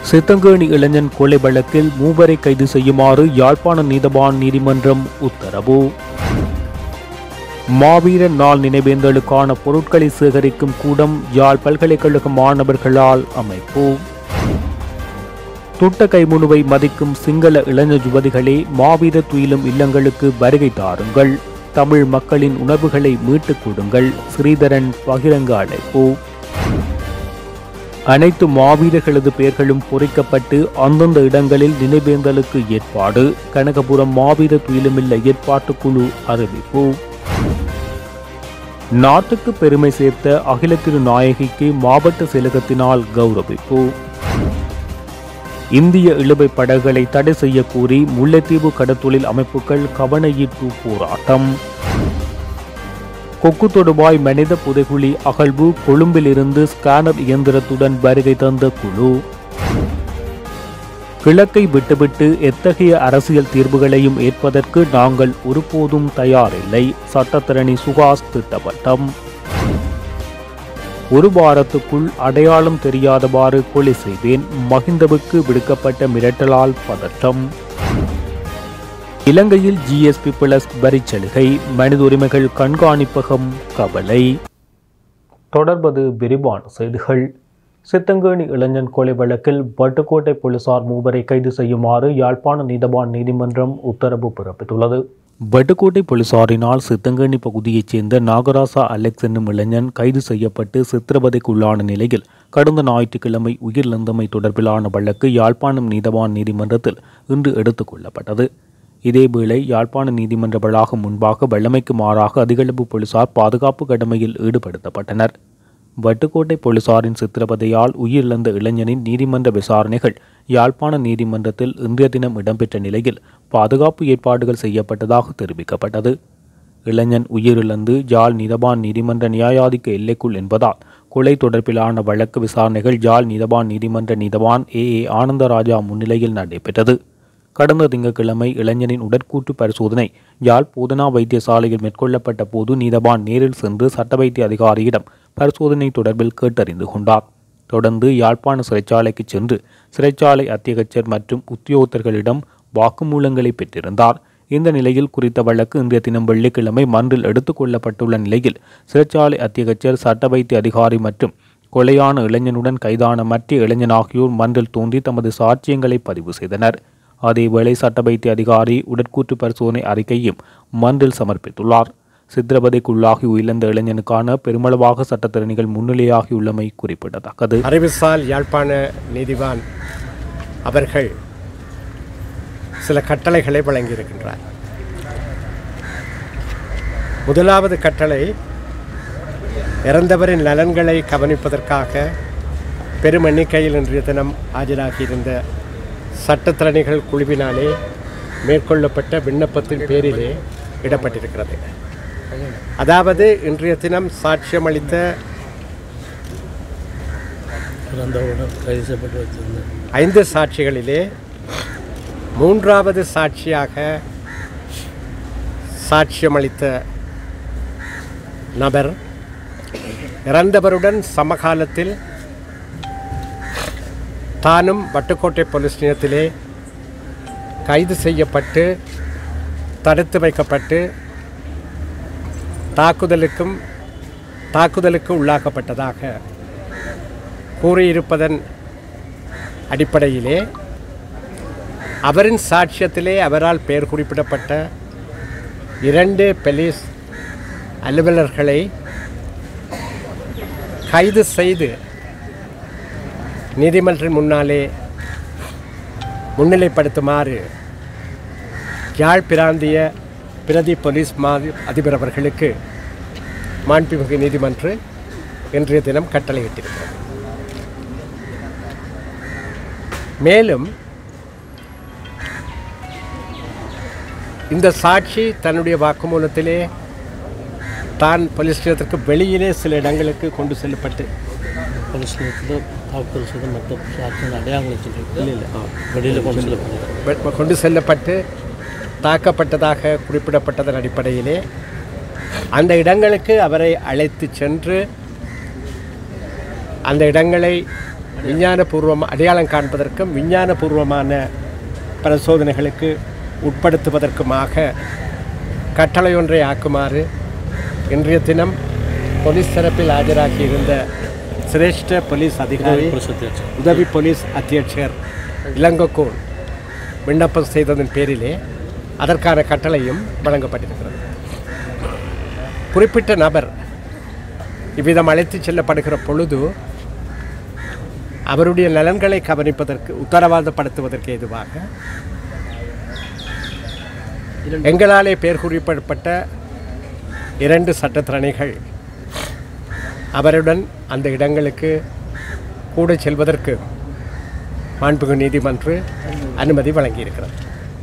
சித்தங்கேணி இளைஞன் கொலை வழக்கில் மூவரை கைது செய்யுமாறு யாழ்ப்பாண நீதவான் நீதிமன்றம் உத்தரவு மாவீரன் நாள் நினைவேந்தலுக்கான பொருட்களை சேகரிக்கும் கூடம் யாழ் பல்கலைக்கழக மாணவர்களால் அமைப்பு துட்ட கைமுனுவை மதிக்கும் சிங்கள இளைஞர் யுவதிகளே மாவீர துயிலும் இல்லங்களுக்கு வருகை தாருங்கள் தமிழ் மக்களின் உணர்வுகளை மீட்டுக் கொடுங்கள் ஸ்ரீதரன் பகிரங்க அழைப்பு அனைத்து மாவீரர்களது பெயர்களும் பொறிக்கப்பட்டு அந்தந்த இடங்களில் நினைவேந்தலுக்கு ஏற்பாடு கனகபுரம் மாவீர துயிலுமில்ல ஏற்பாட்டுக்குழு அறிவிப்பு நாட்டுக்கு பெருமை சேர்த்த அகில திரு நாயகிக்கு மாவட்ட செயலகத்தினால் கௌரவிப்பு இந்திய இழுவை படகுகளை தடை செய்ய கோரி முல்லைத்தீவு கடத்தொழில் அமைப்புகள் கவன ஈர்ப்பு போராட்டம் கொக்கு தொடுவாய் மனித புதைகுழி அகழ்வு கொழும்பிலிருந்து ஸ்கேனர் இயந்திரத்துடன் வருகை தந்த குழு கிழக்கை விட்டுவிட்டு எத்தகைய அரசியல் தீர்வுகளையும் ஏற்பதற்கு நாங்கள் ஒருபோதும் தயாரில்லை சட்டத்திரணி சுகாஸ் திட்டவட்டம் ஒரு வாரத்துக்குள் அடையாளம் தெரியாதவாறு கொலை செய்வேன் மஹிந்தவுக்கு விடுக்கப்பட்ட மிரட்டலால் பதற்றம் இலங்கையில் ஜிஎஸ்பி பிளஸ் வரிச்சலுகை மனித உரிமைகள் கண்காணிப்பகம் கவலை தொடர்பது விரிவான செய்திகள் சித்தங்கேணி இளைஞன் கொலை வழக்கில் வட்டுக்கோட்டை போலீசார் மூவரை கைது செய்யுமாறு யாழ்ப்பாண நீதவான் நீதிமன்றம் உத்தரவு பிறப்பித்துள்ளது வட்டுக்கோட்டை போலீசாரினால் சித்தங்கேணி பகுதியைச் சேர்ந்த நாகராசா அலெக்ஸ் என்னும் இளைஞன் கைது செய்யப்பட்டு சித்திரவதைக்குள்ளான நிலையில் கடந்த ஞாயிற்றுக்கிழமை உயிரிழந்தமை தொடர்பிலான வழக்கு யாழ்ப்பாணம் நீதவான் நீதிமன்றத்தில் இன்று எடுத்துக் கொள்ளப்பட்டது இதேவேளை யாழ்ப்பாண நீதிமன்ற வளாகம் முன்பாக வெள்ளமைக்கு மாறாக அதிகளவு போலீசார் பாதுகாப்பு கடமையில் ஈடுபடுத்தப்பட்டனர் வட்டுக்கோட்டை போலீசாரின் சித்திரவதையால் உயிரிழந்த இளைஞனின் நீதிமன்ற விசாரணைகள் யாழ்ப்பாண நீதிமன்றத்தில் இன்றைய தினம் இடம்பெற்ற நிலையில் பாதுகாப்பு ஏற்பாடுகள் செய்யப்பட்டதாக தெரிவிக்கப்பட்டது இளைஞன் உயிரிழந்து யாழ் நீதவான் நீதிமன்ற நியாயாதிக்க எல்லைக்குள் என்பதால் கொலை தொடர்பிலான வழக்கு விசாரணைகள் யாழ் நீதவான் நீதிமன்ற நீதவான் ஏ ஏ ஆனந்தராஜா முன்னிலையில் நடைபெற்றது கடந்த திங்கட்கிழமை இளைஞனின் உடற்கூற்று பரிசோதனை யாழ் போதனா வைத்தியசாலையில் மேற்கொள்ளப்பட்ட போது நீதவான் நேரில் சென்று சட்ட வைத்திய அதிகாரியிடம் பரிசோதனை தொடர்பில் கேட்டறிந்து கொண்டார் தொடர்ந்து யாழ்ப்பாண சிறைச்சாலைக்கு சென்று சிறைச்சாலை அத்தியகச்சர் மற்றும் உத்தியோகத்தர்களிடம் வாக்குமூலங்களை பெற்றிருந்தார் இந்த நிலையில் குறித்த வழக்கு இன்றைய தினம் வெள்ளிக்கிழமை மன்றில் எடுத்துக் கொள்ளப்பட்டுள்ள நிலையில் சிறைச்சாலை அத்தியகச்சர் சட்ட வைத்திய அதிகாரி மற்றும் கொலையான இளைஞனுடன் கைதான மற்ற இளைஞன் ஆகியோர் மன்றில் தோன்றி தமது சாட்சியங்களை பதிவு செய்தனர் அதேவேளை சட்ட வைத்திய அதிகாரி உடற்கூற்று பரிசோதனை அறிக்கையும் மன்றில் சமர்ப்பித்துள்ளார் சித்திரவதைக்குள்ளாகி உயிரிழந்த இளைஞனுக்கான பெருமளவாக சட்டத்திறனிகள் முன்னிலையாகியுள்ளமை குறிப்பிடத்தக்கது அறிவுசால் யாழ்ப்பாண நீதிவான் அவர்கள் சில கட்டளைகளை வழங்கியிருக்கின்றார் முதலாவது கட்டளை இறந்தவரின் நலன்களை கவனிப்பதற்காக பெரும் எண்ணிக்கையில் இன்றைய தினம் ஆஜராகியிருந்த சட்டத்திறனிகள் குழுவினாலே மேற்கொள்ளப்பட்ட விண்ணப்பத்தின் பேரிலே இடப்பட்டிருக்கிறது அதாவது இன்றைய தினம் சாட்சியமளித்த இறந்தவுடன் கைது செய்யப்பட்டு வச்சிருந்தேன் ஐந்து சாட்சிகளிலே மூன்றாவது சாட்சியாக சாட்சியமளித்த நபர் இறந்தவருடன் சமகாலத்தில் தானும் வட்டுக்கோட்டை போலீஸ் நிலையத்திலே கைது செய்யப்பட்டு தடுத்து வைக்கப்பட்டு தாக்குதலுக்கும் தாக்குதலுக்கு உள்ளாக்கப்பட்டதாக கூறியிருப்பதன் அடிப்படையிலே அவரின் சாட்சியத்திலே அவரால் பெயர் குறிப்பிடப்பட்ட இரண்டு போலீஸ் அலுவலர்களை கைது செய்து நீதிமன்றின் முன்னாலே முன்னிலைப்படுத்துமாறு யாழ் பிராந்திய பிரதி போலீஸ் மா அதிபர் அவர்களுக்கு மாண்புமிகு நீதிமன்று இன்றைய தினம் கட்டளையிட்டிருக்கிறது மேலும் இந்த சாட்சி தன்னுடைய வாக்குமூலத்திலே தான் போலீஸ் நிலையத்திற்கு வெளியிலே சில இடங்களுக்கு கொண்டு செல்லப்பட்டு போலீஸ் நிலையத்தில் தாக்குதல் செய்த மற்ற சாட்சியின் அடையாளங்களை சொல்லிட்டு இல்லை இல்லை வெளியில் கொண்டு செல்லப்படுது வெ- கொண்டு செல்லப்பட்டு தாக்கப்பட்டதாக குறிப்பிடப்பட்டதன் அடிப்படையிலே அந்த இடங்களுக்கு அவரை அழைத்து சென்று அந்த இடங்களை விஞ்ஞானபூர்வம் அடையாளம் காண்பதற்கும் விஞ்ஞானபூர்வமான பரிசோதனைகளுக்கு உட்படுத்துவதற்குமாக கட்டளை ஒன்றை ஆக்குமாறு இன்றைய தினம் போலீஸ் தரப்பில் ஆஜராகியிருந்த சிரேஷ்ட போலீஸ் அதிகாரி பிரசத்தியாச்சு உதவி போலீஸ் அத்தியட்சர் இளங்கோகோன் விண்ணப்பம் செய்ததன் பேரிலே அதற்கான கட்டளையும் வழங்கப்பட்டிருக்கிறது குறிப்பிட்ட நபர் இவ்விதம் அழைத்துச் செல்லப்படுகிற பொழுது அவருடைய நலன்களை கவனிப்பதற்கு உத்தரவாதப்படுத்துவதற்கு ஏதுவாக எங்களாலே பேர் குறிப்பிடப்பட்ட இரண்டு சட்டத்திறனைகள் அவருடன் அந்த இடங்களுக்கு கூட செல்வதற்கு மாண்புகு நீதிமன்று அனுமதி வழங்கியிருக்கிறது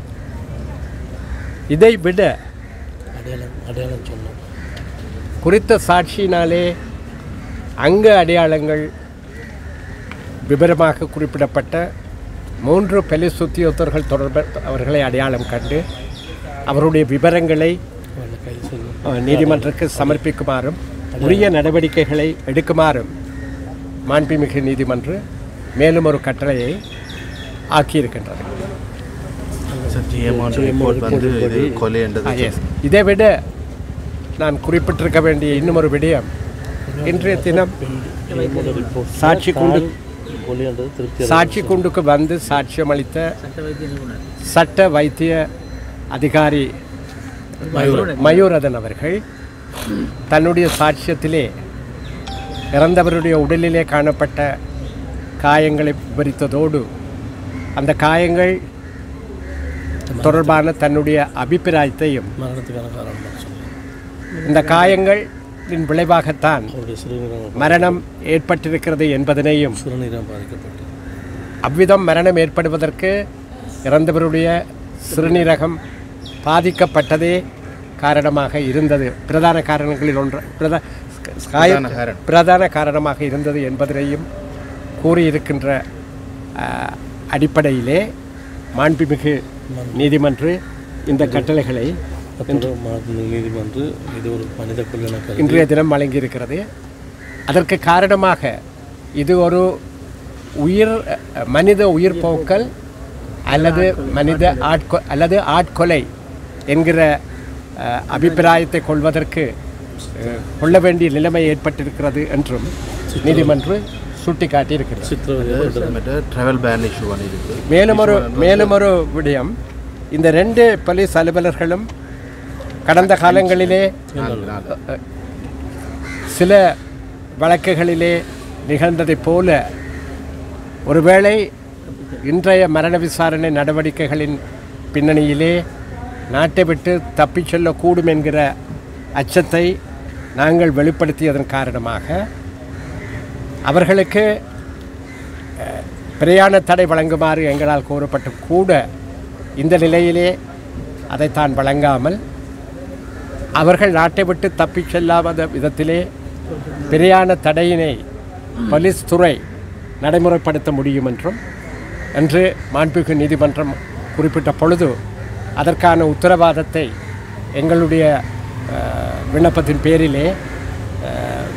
இதை விட அடையாளம் அடையாளம் சொன்னோம் குறித்த சாட்சியினாலே அங்க அடையாளங்கள் விவரமாக குறிப்பிடப்பட்ட மூன்று பெலிஸ் உத்தியோகத்தர்கள் தொடர்பு அவர்களை அடையாளம் கண்டு அவருடைய விவரங்களை அவளை கைது செய்து அஹ், நீதிமன்றத்துக்கு சமர்ப்பிக்குமாறும் உரிய நடவடிக்கைகளை எடுக்குமாறும் மாண்புமிகு நீதிமன்று மேலும் ஒரு கட்டளையை ஆக்கியிருக்கின்றது சார் ஜிஎம்ஆன் ரிப்போர்ட் வந்து இது கொலை ஆ, என்றது yes. இதை விட நான் குறிப்பிட்டிருக்க வேண்டிய இன்னும் ஒரு விடயம் இன்றைய தினம் ரிப்போர்ட் சாட்சி குண்டு கொலைன்றது திருப்தி சாட்சி குண்டுக்கு வந்து சாட்சியம் அளித்த சட்ட வைத்திய அதிகாரி மயூரதன் அவர்கள் தன்னுடைய சாட்சியத்திலே இறந்தவருடைய உடலிலே காணப்பட்ட காயங்களை விவரித்ததோடு அந்த காயங்கள் தொடர்பான தன்னுடைய அபிப்பிராயத்தையும் மரணத்துக்கான காரணம் சொல்லி இந்த காயங்களின் விளைவாகத்தான் அவருடைய சிறுநீரகம் மரணம் ஏற்பட்டிருக்கிறது என்பதனையும் சிறுநீரம் பாதிக்கப்பட்டு அவ்விதம் மரணம் ஏற்படுவதற்கு இறந்தவருடைய சிறுநீரகம் பாதிக்கப்பட்டதே காரணமாக இருந்தது பிரதான காரணங்களில் ஒன்று பிரதா காய- பிரதான காரணம். பிரதான காரணமாக இருந்தது என்பதனையும் கூறியிருக்கின்ற ஆஹ், அடிப்படையிலே மாண்புமிகு நீதிமன்று இந்த கட்டளைகளை அத்தோடு மாநில நீதிமன்று இது ஒரு மனித கொள்ளின கருதி இன்றைய தினம் வழங்கியிருக்கிறது அதற்கு காரணமாக இது ஒரு உயிர் அஹ், மனித உயிர் போக்கல் அல்லது மனித ஆட்கொ அல்லது ஆட்கொலை என்கிற அஹ், அபிப்பிராயத்தை கொள்வதற்கு அஹ், கொள்ள வேண்டிய நிலைமை ஏற்பட்டிருக்கிறது என்றும் நீதிமன்றம் சுட்டிக்காட்டியிருக்கிறது சித்திரவதை ட்ராவல் பேன் இஷ்யூ பண்ணியிருக்கு மேலும் ஒரு மேலும் ஒரு விடயம் இந்த ரெண்டு போலீஸ் அலுவலர்களும் கடந்த காலங்களிலே நான்கு நாள் சில வழக்குகளிலே நிகழ்ந்ததைப் போல ஒருவேளை இன்றைய மரண விசாரணை நடவடிக்கைகளின் பின்னணியிலே நாட்டை விட்டு தப்பிச் செல்லக்கூடும் என்கிற அச்சத்தை நாங்கள் வெளிப்படுத்தியதன் காரணமாக அவர்களுக்கு அஹ், பிரயாண தடை வழங்குமாறு எங்களால் கூறப்பட்டு கூட இந்த நிலையிலே அதைத்தான் வழங்காமல் அவர்கள் நாட்டை விட்டு தப்பிச் செல்லாத விதத்திலே பிரயாண தடையினை போலீஸ் துறை நடைமுறைப்படுத்த முடியும் என்றும் என்று மாண்புமிகு நீதிமன்றம் குறிப்பிட்ட பொழுது அதற்கான உத்தரவாதத்தை எங்களுடைய அஹ், விண்ணப்பத்தின் பேரிலே அஹ்,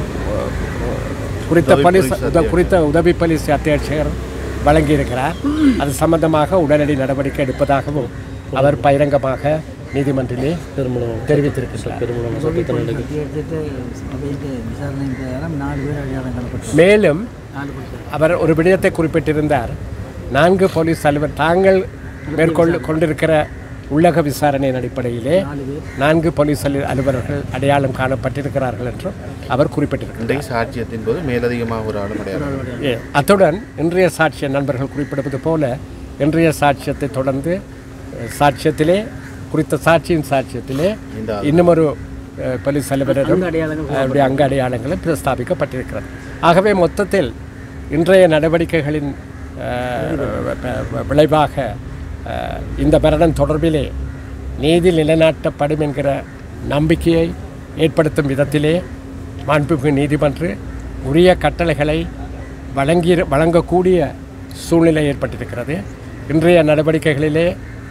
குறித்த உதவி போலீஸ் போலீஸ் உத- குறித்த உதவி போலீஸ் அத்தியட்சகர் வழங்கியிருக்கிறார் அது சம்பந்தமாக உடனடி நடவடிக்கை எடுப்பதாகவும் அவர் பகிரங்கமாக நீதிமன்றிலே பெருமளவு தெரிவித்திருக்கிறார் பெருமளவு சட்டத்தினருக்கு எடுத்துட்டு அப்படின்ட்டு விசாரணை பிரகாரம் நாலு பேர் அடையாளம் காணப்பட்டு மேலும் நாலு பேர் அவர் ஒரு விடயத்தை குறிப்பிட்டிருந்தார் நான்கு போலீஸ் தலைவர் தாங்கள் மேற்கொண்டு கொண்டிருக்கிற உள்ளக விசாரணையின் அடிப்படையிலே நான்கு போலீஸ் அலு- அலுவலர்கள் அடையாளம் காணப்பட்டிருக்கிறார்கள் என்றும் அவர் குறிப்பிட்டிருக்கிறார் இன்றைய சாட்சியத்தின் போது மேலதிகமாக ஒரு ஆளும் அடையாளம் ஏ, அத்துடன் இன்றைய சாட்சிய நண்பர்கள் குறிப்பிடுவது போல இன்றைய சாட்சியத்தை தொடர்ந்து அஹ், சாட்சியத்திலே குறித்த சாட்சியின் சாட்சியத்திலே இந்த இன்னும் ஒரு அஹ், போலீஸ் அலுவலரும் அடையாளங்கள் அவருடைய அங்க அடையாளங்களும் பிரஸ்தாபிக்கப்பட்டிருக்கிறது ஆகவே மொத்தத்தில் இன்றைய நடவடிக்கைகளின் அஹ், வ- வ- விளைவாக அஹ், இந்த மரணம் தொடர்பிலே நீதி நிலைநாட்டப்படும் என்கிற நம்பிக்கையை ஏற்படுத்தும் விதத்திலே மாண்புமிகு நீதிமன்று உரிய கட்டளைகளை வழங்கி வழங்கக்கூடிய சூழ்நிலை ஏற்பட்டிருக்கிறது இன்றைய நடவடிக்கைகளிலே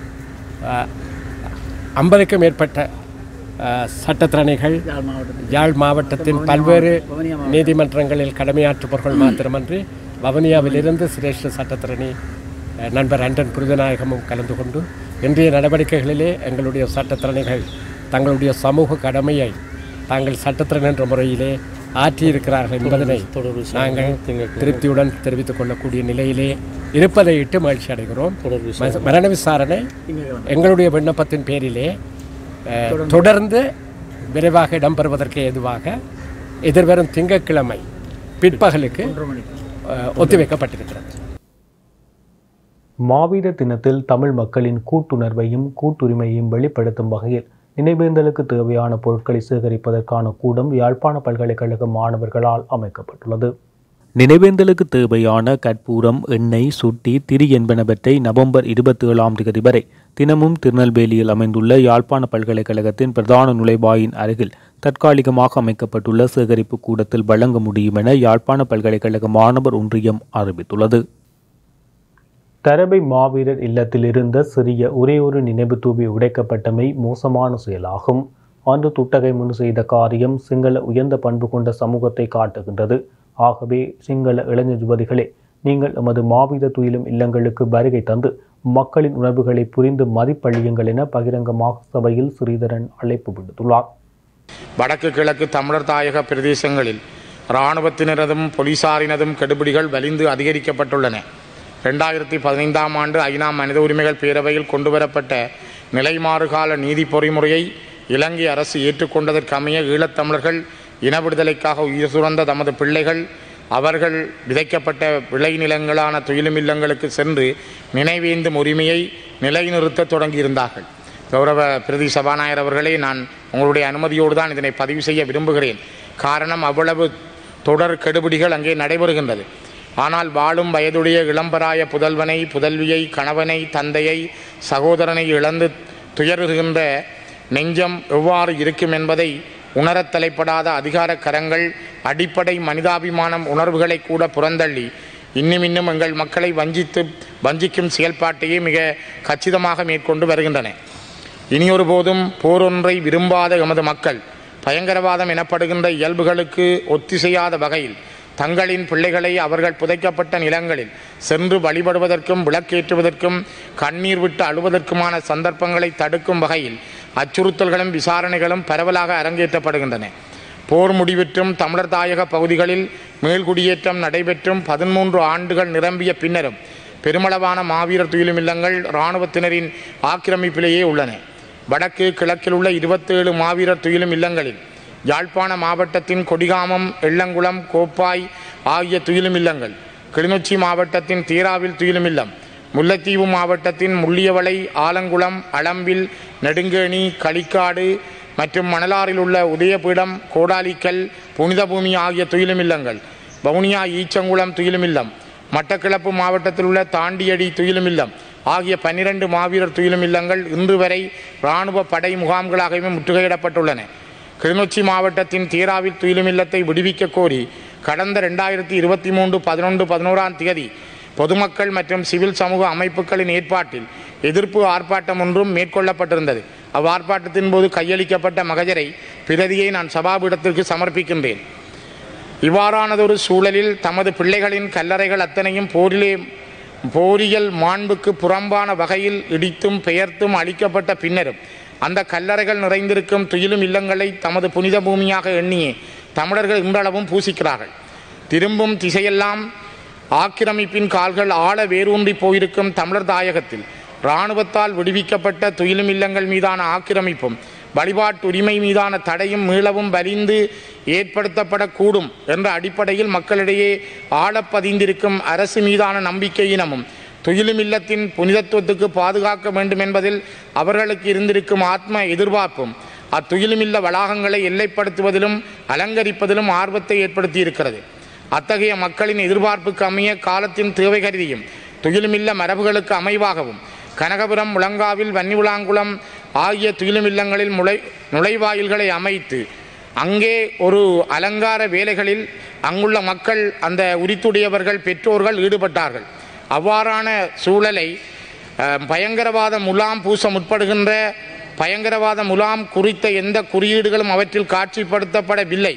ஐம்பதுக்கும் மேற்பட்ட அஹ், சட்டத்திறனைகள் யாழ் மாவட்டத்தில் யாழ் மாவட்டத்தின் பல்வேறு நீதிமன்றங்களில் கடமையாற்றுபவர்கள் மாத்திரமன்றி வவுனியாவிலிருந்து சிரேஷ்ட சட்டத்திரணி அஹ், நண்பர் அண்டன் புருதநாயகமும் கலந்து கொண்டு இன்றைய நடவடிக்கைகளிலே எங்களுடைய சட்டத்திறனிகள் தங்களுடைய சமூக கடமையை தாங்கள் சட்டத்திறன் என்ற முறையிலே ஆற்றியிருக்கிறார்கள் என்பதனை தொடர்பு நாங்கள் திருப்தியுடன் தெரிவித்துக் கொள்ளக்கூடிய நிலையிலே இருப்பதை இட்டு மகிழ்ச்சி அடைகிறோம் தொடர்பு ம- மரண விசாரணை எங்களுடைய விண்ணப்பத்தின் பேரிலே அஹ், தொடர்ந்து விரைவாக இடம்பெறுவதற்கு ஏதுவாக எதிர்வரும் திங்கட்கிழமை பிற்பகலுக்கு அஹ், ஒத்திவைக்கப்பட்டிருக்கிறது மாவீர தினத்தில் தமிழ் மக்களின் கூட்டுணர்வையும் கூட்டுரிமையையும் வெளிப்படுத்தும் வகையில் நினைவேந்தலுக்கு தேவையான பொருட்களை சேகரிப்பதற்கான கூடம் யாழ்ப்பாண பல்கலைக்கழக மாணவர்களால் அமைக்கப்பட்டுள்ளது நினைவேந்தலுக்கு தேவையான கற்பூரம் எண்ணெய் சுட்டி திரி என்பனவற்றை நவம்பர் இருபத்தி ஏழாம் தேதி வரை தினமும் திருநெல்வேலியில் அமைந்துள்ள யாழ்ப்பாண பல்கலைக்கழகத்தின் பிரதான நுழைவாயின் அருகில் தற்காலிகமாக அமைக்கப்பட்டுள்ள சேகரிப்பு கூடத்தில் வழங்க முடியும் என யாழ்ப்பாண பல்கலைக்கழக மாணவர் ஒன்றியம் அறிவித்துள்ளது தரபை மாவீரர் இல்லத்தில் இருந்த சிறிய ஒரே ஒரு நினைவு தூவி உடைக்கப்பட்டமை மோசமான செயலாகும் அன்று துட்டகை முன் செய்த காரியம் சிங்கள உயர்ந்த பண்பு கொண்ட சமூகத்தை காட்டுகின்றது ஆகவே சிங்கள இளைஞர் யுவதிகளே நீங்கள் எமது மாவீர துயிலும் இல்லங்களுக்கு வருகை தந்து மக்களின் உணர்வுகளை புரிந்து மதிப்பளியுங்கள் என பகிரங்கமாக சபையில் ஸ்ரீதரன் அழைப்பு விடுத்துள்ளார் வடக்கு கிழக்கு தமிழர் தாயக பிரதேசங்களில் இராணுவத்தினரதும் போலீசாரினதும் கெடுபிடிகள் வலிந்து அதிகரிக்கப்பட்டுள்ளன ரெண்டாயிரத்தி பதினைந்தாம் ஆண்டு ஐநா மனித உரிமைகள் பேரவையில் கொண்டுவரப்பட்ட நிலைமாறுகால நீதி பொறிமுறையை இலங்கை அரசு ஏற்றுக்கொண்டதற்கமைய ஈழத்தமிழர்கள் இன விடுதலைக்காக உயிர் சுரந்த தமது பிள்ளைகள் அவர்கள் விதைக்கப்பட்ட விளைநிலங்களான துயிலுமில்லங்களுக்கு சென்று நினைவேந்தும் உரிமையை நிலைநிறுத்த தொடங்கியிருந்தார்கள் கௌரவ பிரதி சபாநாயகர் அவர்களே நான் உங்களுடைய அனுமதியோடு தான் இதனை பதிவு செய்ய விரும்புகிறேன் காரணம் அவ்வளவு தொடர் கெடுபிடிகள் அங்கே நடைபெறுகின்றது ஆனால் வாழும் வயதுடைய இளம்பராய புதல்வனை புதல்வியை கணவனை தந்தையை சகோதரனை இழந்து துயருகின்ற நெஞ்சம் எவ்வாறு இருக்கும் என்பதை உணரத் தலைப்படாத அதிகார கரங்கள் அடிப்படை மனிதாபிமானம் உணர்வுகளை கூட புறந்தள்ளி இன்னும் இன்னும் எங்கள் மக்களை வஞ்சித்து வஞ்சிக்கும் செயல்பாட்டையே மிக கச்சிதமாக மேற்கொண்டு வருகின்றன இனியொரு போதும் போரொன்றை விரும்பாத எமது மக்கள் பயங்கரவாதம் எனப்படுகின்ற இயல்புகளுக்கு ஒத்திசையாத வகையில் தங்களின் பிள்ளைகளை அவர்கள் புதைக்கப்பட்ட நிலங்களில் சென்று வழிபடுவதற்கும் விளக்கேற்றுவதற்கும் கண்ணீர் விட்டு அழுவதற்குமான சந்தர்ப்பங்களை தடுக்கும் வகையில் அச்சுறுத்தல்களும் விசாரணைகளும் பரவலாக அரங்கேற்றப்படுகின்றன போர் முடிவிற்றும் தமிழர் தாயக பகுதிகளில் மேல்குடியேற்றம் நடைபெற்றும் பதிமூன்று ஆண்டுகள் நிரம்பிய பின்னரும் பெருமளவான மாவீரர் துயிலும் இல்லங்கள் இராணுவத்தினரின் ஆக்கிரமிப்பிலேயே உள்ளன வடக்கு கிழக்கில் உள்ள இருபத்தேழு மாவீரர் துயிலும் இல்லங்களில் யாழ்ப்பாண மாவட்டத்தின் கொடிகாமம் எள்ளங்குளம் கோப்பாய் ஆகிய துயிலும் இல்லங்கள் கிளிநொச்சி மாவட்டத்தின் தீராவில் துயிலும் இல்லம் முல்லைத்தீவு மாவட்டத்தின் முள்ளியவளை ஆலங்குளம் அளம்பில் நெடுங்கேணி களிக்காடு மற்றும் மணலாறில் உள்ள உதயபீடம் கோடாலிக்கல் புனித பூமி ஆகிய துயிலும் இல்லங்கள் வவுனியா ஈச்சங்குளம் துயிலும் இல்லம் மட்டக்களப்பு மாவட்டத்தில் உள்ள தாண்டியடி துயிலும் இல்லம் ஆகிய பன்னிரண்டு மாவீரர் துயிலும் இல்லங்கள் இன்று வரை இராணுவ படை முகாம்களாகவே முற்றுகையிடப்பட்டுள்ளன கிளிநொச்சி மாவட்டத்தின் தீராவில் துயிலும் இல்லத்தை விடுவிக்க கோரி கடந்த ரெண்டாயிரத்தி இருபத்தி மூன்று பதினொன்று பதினோராம் தேதி பொதுமக்கள் மற்றும் சிவில் சமூக அமைப்புகளின் ஏற்பாட்டில் எதிர்ப்பு ஆர்ப்பாட்டம் ஒன்றும் மேற்கொள்ளப்பட்டிருந்தது அவ்வார்ப்பாட்டத்தின் போது கையளிக்கப்பட்ட மகஜரை பிரதியை நான் சபாபீடத்திற்கு சமர்ப்பிக்கின்றேன் இவ்வாறானதொரு சூழலில் தமது பிள்ளைகளின் கல்லறைகள் அத்தனையும் போரிலே போரியல் மாண்புக்கு புறம்பான வகையில் இடித்தும் பெயர்த்தும் அழிக்கப்பட்ட பின்னரும் அந்த கல்லறைகள் நிறைந்திருக்கும் துயிலும் இல்லங்களை தமது புனித பூமியாக எண்ணியே தமிழர்கள் இன்றளவும் பூசிக்கிறார்கள் திரும்பும் திசையெல்லாம் ஆக்கிரமிப்பின் கால்கள் ஆழ வேரூன்றி போயிருக்கும் தமிழர் தாயகத்தில் இராணுவத்தால் விடுவிக்கப்பட்ட துயிலும் இல்லங்கள் மீதான ஆக்கிரமிப்பும் வழிபாட்டு உரிமை மீதான தடையும் மீளவும் வலிந்து ஏற்படுத்தப்படக்கூடும் என்ற அடிப்படையில் மக்களிடையே ஆழப்பதிந்திருக்கும் அரசு மீதான நம்பிக்கையினமும் துயிலும் இல்லத்தின் புனிதத்துவத்துக்கு பாதுகாக்க வேண்டும் என்பதில் அவர்களுக்கு இருந்திருக்கும் ஆத்ம எதிர்பார்ப்பும் அத்துயிலுமில்ல வளாகங்களை எல்லைப்படுத்துவதிலும் அலங்கரிப்பதிலும் ஆர்வத்தை ஏற்படுத்தியிருக்கிறது அத்தகைய மக்களின் எதிர்பார்ப்புக்கு அமைய காலத்தின் தேவை கருதியும் துயிலுமில்ல மரபுகளுக்கு அமைவாகவும் கனகபுரம் முழங்காவில் வன்னிவிளாங்குளம் ஆகிய துயிலுமில்லங்களில் முளை நுழைவாயில்களை அமைத்து அங்கே ஒரு அலங்கார வேலைகளில் அங்குள்ள மக்கள் அந்த உரித்துடையவர்கள் பெற்றோர்கள் ஈடுபட்டார்கள் அவ்வாறான சூழலை அஹ், பயங்கரவாத முலாம் பூச முற்படுகின்ற பயங்கரவாத முலாம் குறித்த எந்த குறியீடுகளும் அவற்றில் காட்சிப்படுத்தப்படவில்லை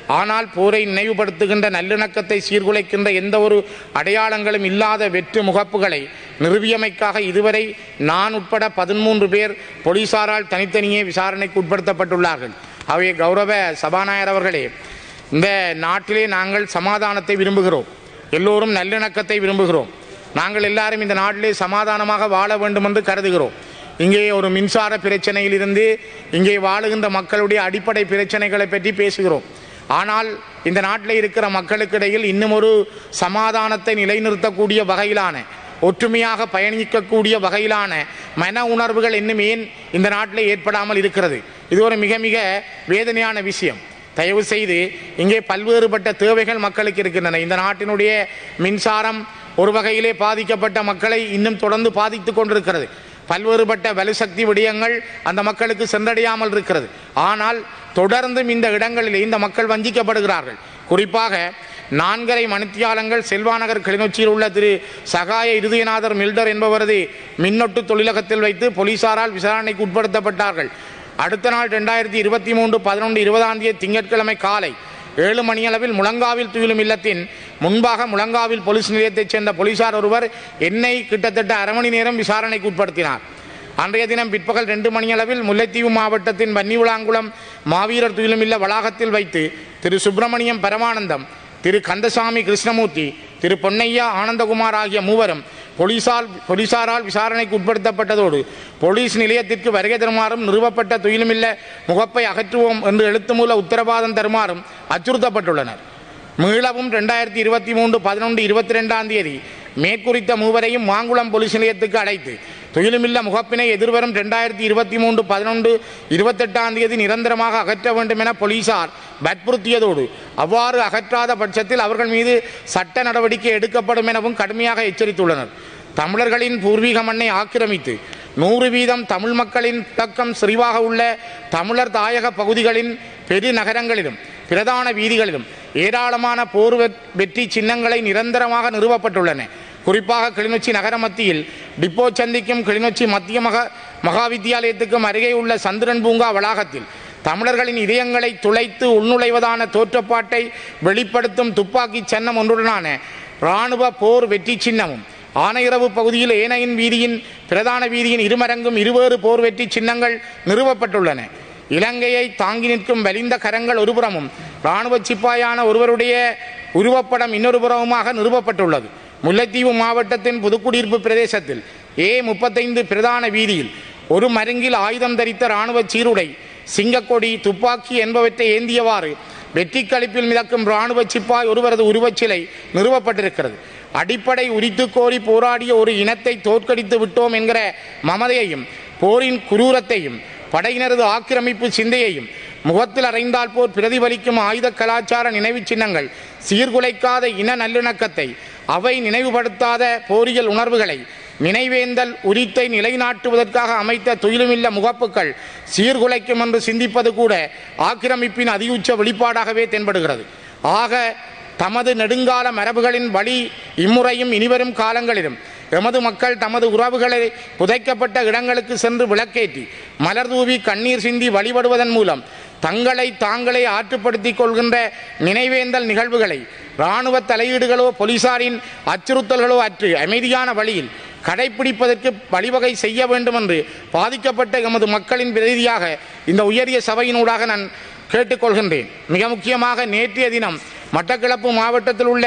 ஆனால் போரை நினைவுபடுத்துகின்ற நல்லிணக்கத்தை சீர்குலைக்கின்ற எந்த ஒரு அடையாளங்களும் இல்லாத வெற்று முகப்புகளை நிறுவியமைக்காக இதுவரை நான் உட்பட பதிமூன்று பேர் போலீசாரால் தனித்தனியே விசாரணைக்கு உட்படுத்தப்பட்டுள்ளார்கள் அவை கௌரவ சபாநாயகர் அவர்களே இந்த நாட்டிலே நாங்கள் சமாதானத்தை விரும்புகிறோம் எல்லோரும் நல்லிணக்கத்தை விரும்புகிறோம் நாங்கள் எல்லாரும் இந்த நாட்டிலே சமாதானமாக வாழ வேண்டும் என்று கருதுகிறோம் இங்கே ஒரு மின்சார பிரச்சனையிலிருந்து இங்கே வாழுகின்ற மக்களுடைய அடிப்படை பிரச்சனைகளை பற்றி பேசுகிறோம் ஆனால் இந்த நாட்டில் இருக்கிற மக்களுக்கு இடையில் இன்னும் ஒரு சமாதானத்தை நிலைநிறுத்தக்கூடிய வகையிலான ஒற்றுமையாக பயணிக்கக்கூடிய வகையிலான மன உணர்வுகள் இன்னும் ஏன் இந்த நாட்டில் ஏற்படாமல் இருக்கிறது இது ஒரு மிக மிக வேதனையான விஷயம் தயவு செய்து இங்கே பல்வேறுபட்ட தேவைகள் மக்களுக்கு இருக்கின்றன இந்த நாட்டினுடைய மின்சாரம் ஒரு வகையிலே பாதிக்கப்பட்ட மக்களை இன்னும் தொடர்ந்து பாதித்து கொண்டிருக்கிறது பல்வேறுபட்ட வலுசக்தி விடயங்கள் அந்த மக்களுக்கு சென்றடையாமல் இருக்கிறது ஆனால் தொடர்ந்தும் இந்த இடங்களில் இந்த மக்கள் வஞ்சிக்கப்படுகிறார்கள் குறிப்பாக நான்கரை மணித்தியாலங்கள் செல்வாநகர் கிளிநொச்சியில் உள்ள திரு சகாய இருதயநாதர் மில்டர் என்பவரது மின்னொட்டு தொழிலகத்தில் வைத்து போலீசாரால் விசாரணைக்கு உட்படுத்தப்பட்டார்கள் அடுத்த நாள் ரெண்டாயிரத்தி இருபத்தி மூன்று பதினொன்று இருபதாம் தேதி திங்கட்கிழமை காலை ஏழு மணியளவில் முழங்காவில் துயிலும் இல்லத்தின் முன்பாக முழங்காவில் போலீஸ் நிலையத்தைச் சேர்ந்த போலீசார் ஒருவர் என்னை கிட்டத்தட்ட அரை மணி நேரம் விசாரணைக்கு உட்படுத்தினார் அன்றைய தினம் பிற்பகல் ரெண்டு மணியளவில் முல்லைத்தீவு மாவட்டத்தின் வன்னிவிளாங்குளம் மாவீரர் துயிலுமில்ல வளாகத்தில் வைத்து திரு சுப்பிரமணியம் பரமானந்தம் திரு கந்தசாமி கிருஷ்ணமூர்த்தி திரு பொன்னையா ஆனந்தகுமார் ஆகிய மூவரும் போலீசால் போலீசாரால் விசாரணைக்கு உட்படுத்தப்பட்டதோடு போலீஸ் நிலையத்திற்கு வருகை தருமாறும் நிறுவப்பட்ட துயிலுமில்ல முகப்பை அகற்றுவோம் என்று எழுத்து மூல உத்தரவாதம் தருமாறும் அச்சுறுத்தப்பட்டுள்ளனர் மீளவும் ரெண்டாயிரத்தி இருபத்தி மூன்று பதினொன்று இருபத்தி ரெண்டாம் தேதி மேற்குறித்த மூவரையும் மாங்குளம் போலீஸ் நிலையத்துக்கு அழைத்து துயிலுமில்ல முகப்பினை எதிர்வரும் ரெண்டாயிரத்தி இருபத்தி மூன்று பதினொன்று இருபத்தெட்டாம் தேதி நிரந்தரமாக அகற்ற வேண்டும் என போலீசார் வற்புறுத்தியதோடு அவ்வாறு அகற்றாத பட்சத்தில் அவர்கள் மீது சட்ட நடவடிக்கை எடுக்கப்படும் எனவும் கடுமையாக எச்சரித்துள்ளனர் தமிழர்களின் பூர்வீக மண்ணை ஆக்கிரமித்து நூறு வீதம் தமிழ் மக்களின் பக்கம் செறிவாக உள்ள தமிழர் தாயக பகுதிகளின் பெரு நகரங்களிலும் பிரதான வீதிகளிலும் ஏராளமான போர் வெ- வெற்றி சின்னங்களை நிரந்தரமாக நிறுவப்பட்டுள்ளன குறிப்பாக கிளிநொச்சி நகர மத்தியில் டிப்போ சந்திக்கும் கிளிநொச்சி மத்திய மக மகா வித்தியாலயத்துக்கும் அருகே உள்ள சந்திரன் பூங்கா வளாகத்தில் தமிழர்களின் இதயங்களை துளைத்து உள்நுழைவதான தோற்றப்பாட்டை வெளிப்படுத்தும் துப்பாக்கி சின்னம் ஒன்றுடனான இராணுவ போர் வெற்றி சின்னமும் ஆனையிறவு பகுதியில் ஏனையின் வீதியின் பிரதான வீதியின் இருமரங்கும் இருவேறு போர் வெற்றி சின்னங்கள் நிறுவப்பட்டுள்ளன இலங்கையை தாங்கி நிற்கும் வலிந்த கரங்கள் ஒருபுறமும் இராணுவ சிப்பாயான ஒருவருடைய உருவப்படம் இன்னொரு புறமுமாக நிறுவப்பட்டுள்ளது முல்லைத்தீவு மாவட்டத்தின் புதுக்குடியிருப்பு பிரதேசத்தில் ஏ முப்பத்தைந்து பிரதான வீதியில் ஒரு மருங்கில் ஆயுதம் தரித்த இராணுவ சீருடை சிங்கக்கொடி துப்பாக்கி என்பவற்றை ஏந்தியவாறு வெற்றி களிப்பில் மிதக்கும் இராணுவ சிப்பாய் ஒருவரது உருவச்சிலை நிறுவப்பட்டிருக்கிறது அடிப்படை உரித்து கோரி போராடிய ஒரு இனத்தை தோற்கடித்து விட்டோம் என்கிற மமதையையும் போரின் குரூரத்தையும் படையினரது ஆக்கிரமிப்பு சிந்தையையும் முகத்தில் அறைந்தால் போர் பிரதிபலிக்கும் ஆயுத கலாச்சார நினைவுச் சின்னங்கள் சீர்குலைக்காத இன நல்லிணக்கத்தை அவை நினைவுபடுத்தாத போரியல் உணர்வுகளை நினைவேந்தல் உரித்தை நிலைநாட்டுவதற்காக அமைத்த துயிலுமில்ல முகப்புகள் சீர்குலைக்கும் என்று சிந்திப்பது கூட ஆக்கிரமிப்பின் அதியுச்ச வெளிப்பாடாகவே தென்படுகிறது ஆக தமது நெடுங்கால மரபுகளின் வழி இம்முறையும் இனிவரும் காலங்களிலும் எமது மக்கள் தமது உறவுகளை புதைக்கப்பட்ட இடங்களுக்கு சென்று விளக்கேற்றி மலர் தூவி கண்ணீர் சிந்தி வழிபடுவதன் மூலம் தங்களை தாங்களே ஆற்றுப்படுத்திக் கொள்கின்ற நினைவேந்தல் நிகழ்வுகளை இராணுவ தலையீடுகளோ போலீசாரின் அச்சுறுத்தல்களோ அற்று அமைதியான வழியில் கடைப்பிடிப்பதற்கு வழிவகை செய்ய வேண்டும் என்று பாதிக்கப்பட்ட எமது மக்களின் பிரதியாக இந்த உயரிய சபையினூடாக நான் கேட்டுக்கொள்கின்றேன் மிக முக்கியமாக நேற்றைய தினம் மட்டக்களப்பு மாவட்டத்தில் உள்ள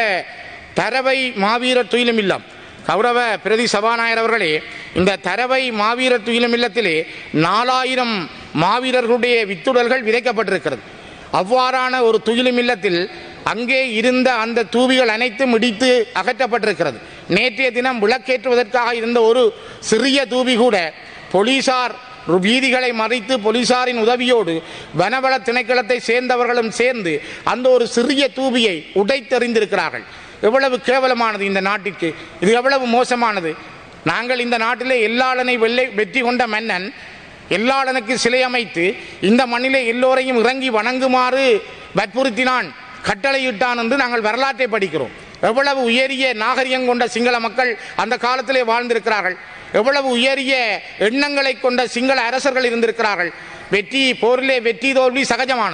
தரவை மாவீரர் துயிலும் இல்லம் கௌரவ பிரதி சபாநாயகர் அவர்களே இந்த தரவை மாவீரர் துயிலும் இல்லத்திலே நாலாயிரம் மாவீரர்களுடைய வித்துடல்கள் விதைக்கப்பட்டிருக்கிறது அவ்வாறான ஒரு துயிலும் இல்லத்தில் அங்கே இருந்த அந்த தூவிகள் அனைத்தும் இடித்து அகற்றப்பட்டிருக்கிறது நேற்றைய தினம் விளக்கேற்றுவதற்காக இருந்த ஒரு சிறிய தூவி கூட போலீசார் வீதிகளை மறைத்து போலீசாரின் உதவியோடு வனவள திணைக்களத்தை சேர்ந்தவர்களும் சேர்ந்து அந்த ஒரு சிறிய தூபியை உடைத்தெறிந்திருக்கிறார்கள் எவ்வளவு கேவலமானது இந்த நாட்டிற்கு இது எவ்வளவு மோசமானது நாங்கள் இந்த நாட்டிலே எல்லாளனை வெள்ளை வெற்றி கொண்ட மன்னன் எல்லாளனுக்கு சிலை அமைத்து இந்த மண்ணிலே எல்லோரையும் இறங்கி வணங்குமாறு வற்புறுத்தினான் கட்டளையிட்டான் என்று நாங்கள் வரலாற்றை படிக்கிறோம் எவ்வளவு உயரிய நாகரிகம் கொண்ட சிங்கள மக்கள் அந்த காலத்திலே வாழ்ந்திருக்கிறார்கள் எவ்வளவு உயரிய எண்ணங்களை கொண்ட சிங்கள அரசர்கள் இருந்திருக்கிறார்கள் வெற்றி போரிலே வெற்றி தோல்வி சகஜமானது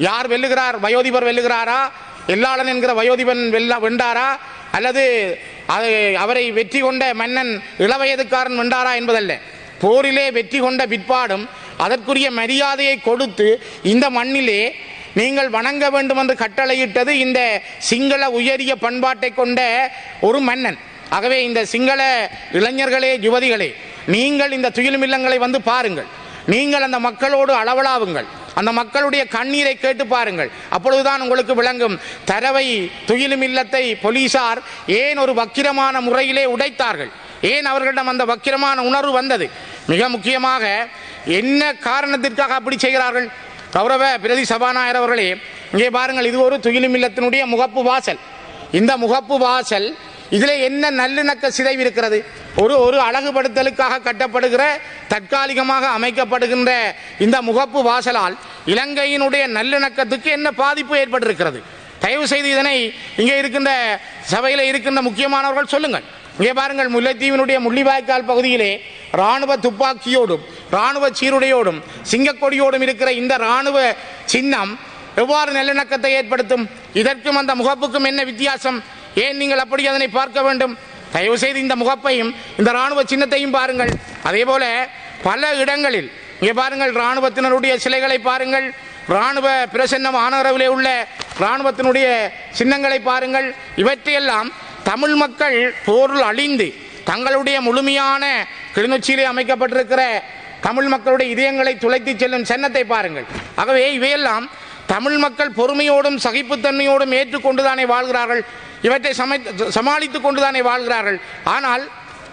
யார் வெல்லுகிறார் வயோதிபர் வெல்லுகிறாரா எல்லாளன் என்கிற வயோதிபன் வெல்ல வென்றாரா அல்லது அது அவரை வெற்றி கொண்ட மன்னன் இளவயதுக்காரன் வென்றாரா என்பதல்ல போரிலே வெற்றி கொண்ட பிற்பாடும் அதற்குரிய மரியாதையை கொடுத்து இந்த மண்ணிலே நீங்கள் வணங்க வேண்டும் என்று கட்டளையிட்டது இந்த சிங்கள உயரிய பண்பாட்டை கொண்ட ஒரு மன்னன் ஆகவே இந்த சிங்கள இளைஞர்களே யுவதிகளே நீங்கள் இந்த துயிலுமில்லங்களை வந்து பாருங்கள் நீங்கள் அந்த மக்களோடு அளவலாவுங்கள் அந்த மக்களுடைய கண்ணீரை கேட்டு பாருங்கள் அப்பொழுதுதான் உங்களுக்கு விளங்கும் தரவை துயிலும் இல்லத்தை போலீசார் ஏன் ஒரு வக்கிரமான முறையிலே உடைத்தார்கள் ஏன் அவர்களிடம் அந்த வக்கிரமான உணர்வு வந்தது மிக முக்கியமாக என்ன காரணத்திற்காக அப்படி செய்கிறார்கள் கௌரவ பிரதி சபாநாயகர் அவர்களே இங்கே பாருங்கள் இது ஒரு துயிலும் இல்லத்தினுடைய முகப்பு வாசல் இந்த முகப்பு வாசல் இதில் என்ன நல்லிணக்க சிதைவு இருக்கிறது ஒரு ஒரு அழகுபடுத்தலுக்காக கட்டப்படுகிற தற்காலிகமாக அமைக்கப்படுகின்ற இந்த முகப்பு வாசலால் இலங்கையினுடைய நல்லிணக்கத்துக்கு என்ன பாதிப்பு ஏற்பட்டிருக்கிறது தயவு செய்து இதனை இங்கே இருக்கின்ற சபையில் இருக்கின்ற முக்கியமானவர்கள் சொல்லுங்கள் இங்கே பாருங்கள் முல்லைத்தீவினுடைய முள்ளிவாய்க்கால் பகுதியிலே ராணுவ துப்பாக்கியோடும் ராணுவ சீருடையோடும் சிங்கக்கொடியோடும் இருக்கிற இந்த ராணுவ சின்னம் எவ்வாறு நல்லிணக்கத்தை ஏற்படுத்தும் இதற்கும் அந்த முகப்புக்கும் என்ன வித்தியாசம் ஏன் நீங்கள் அப்படி அதனை பார்க்க வேண்டும் தயவு செய்து இந்த முகப்பையும் இந்த ராணுவ சின்னத்தையும் பாருங்கள் அதே போல பல இடங்களில் இங்கே பாருங்கள் ராணுவத்தினருடைய சிலைகளை பாருங்கள் ராணுவ பிரசன்னம் ஆனரவிலே உள்ள ராணுவத்தினுடைய சின்னங்களை பாருங்கள் இவற்றையெல்லாம் தமிழ் மக்கள் போரில் அழிந்து தங்களுடைய முழுமையான கிளிநொச்சியிலே அமைக்கப்பட்டிருக்கிற தமிழ் மக்களுடைய இதயங்களை துளைத்து செல்லும் சின்னத்தை பாருங்கள் ஆகவே இவையெல்லாம் தமிழ் மக்கள் பொறுமையோடும் சகிப்புத்தன்மையோடும் ஏற்றுக்கொண்டுதானே வாழ்கிறார்கள் இவற்றை சமை சமாளித்துக் கொண்டுதானே வாழ்கிறார்கள் ஆனால்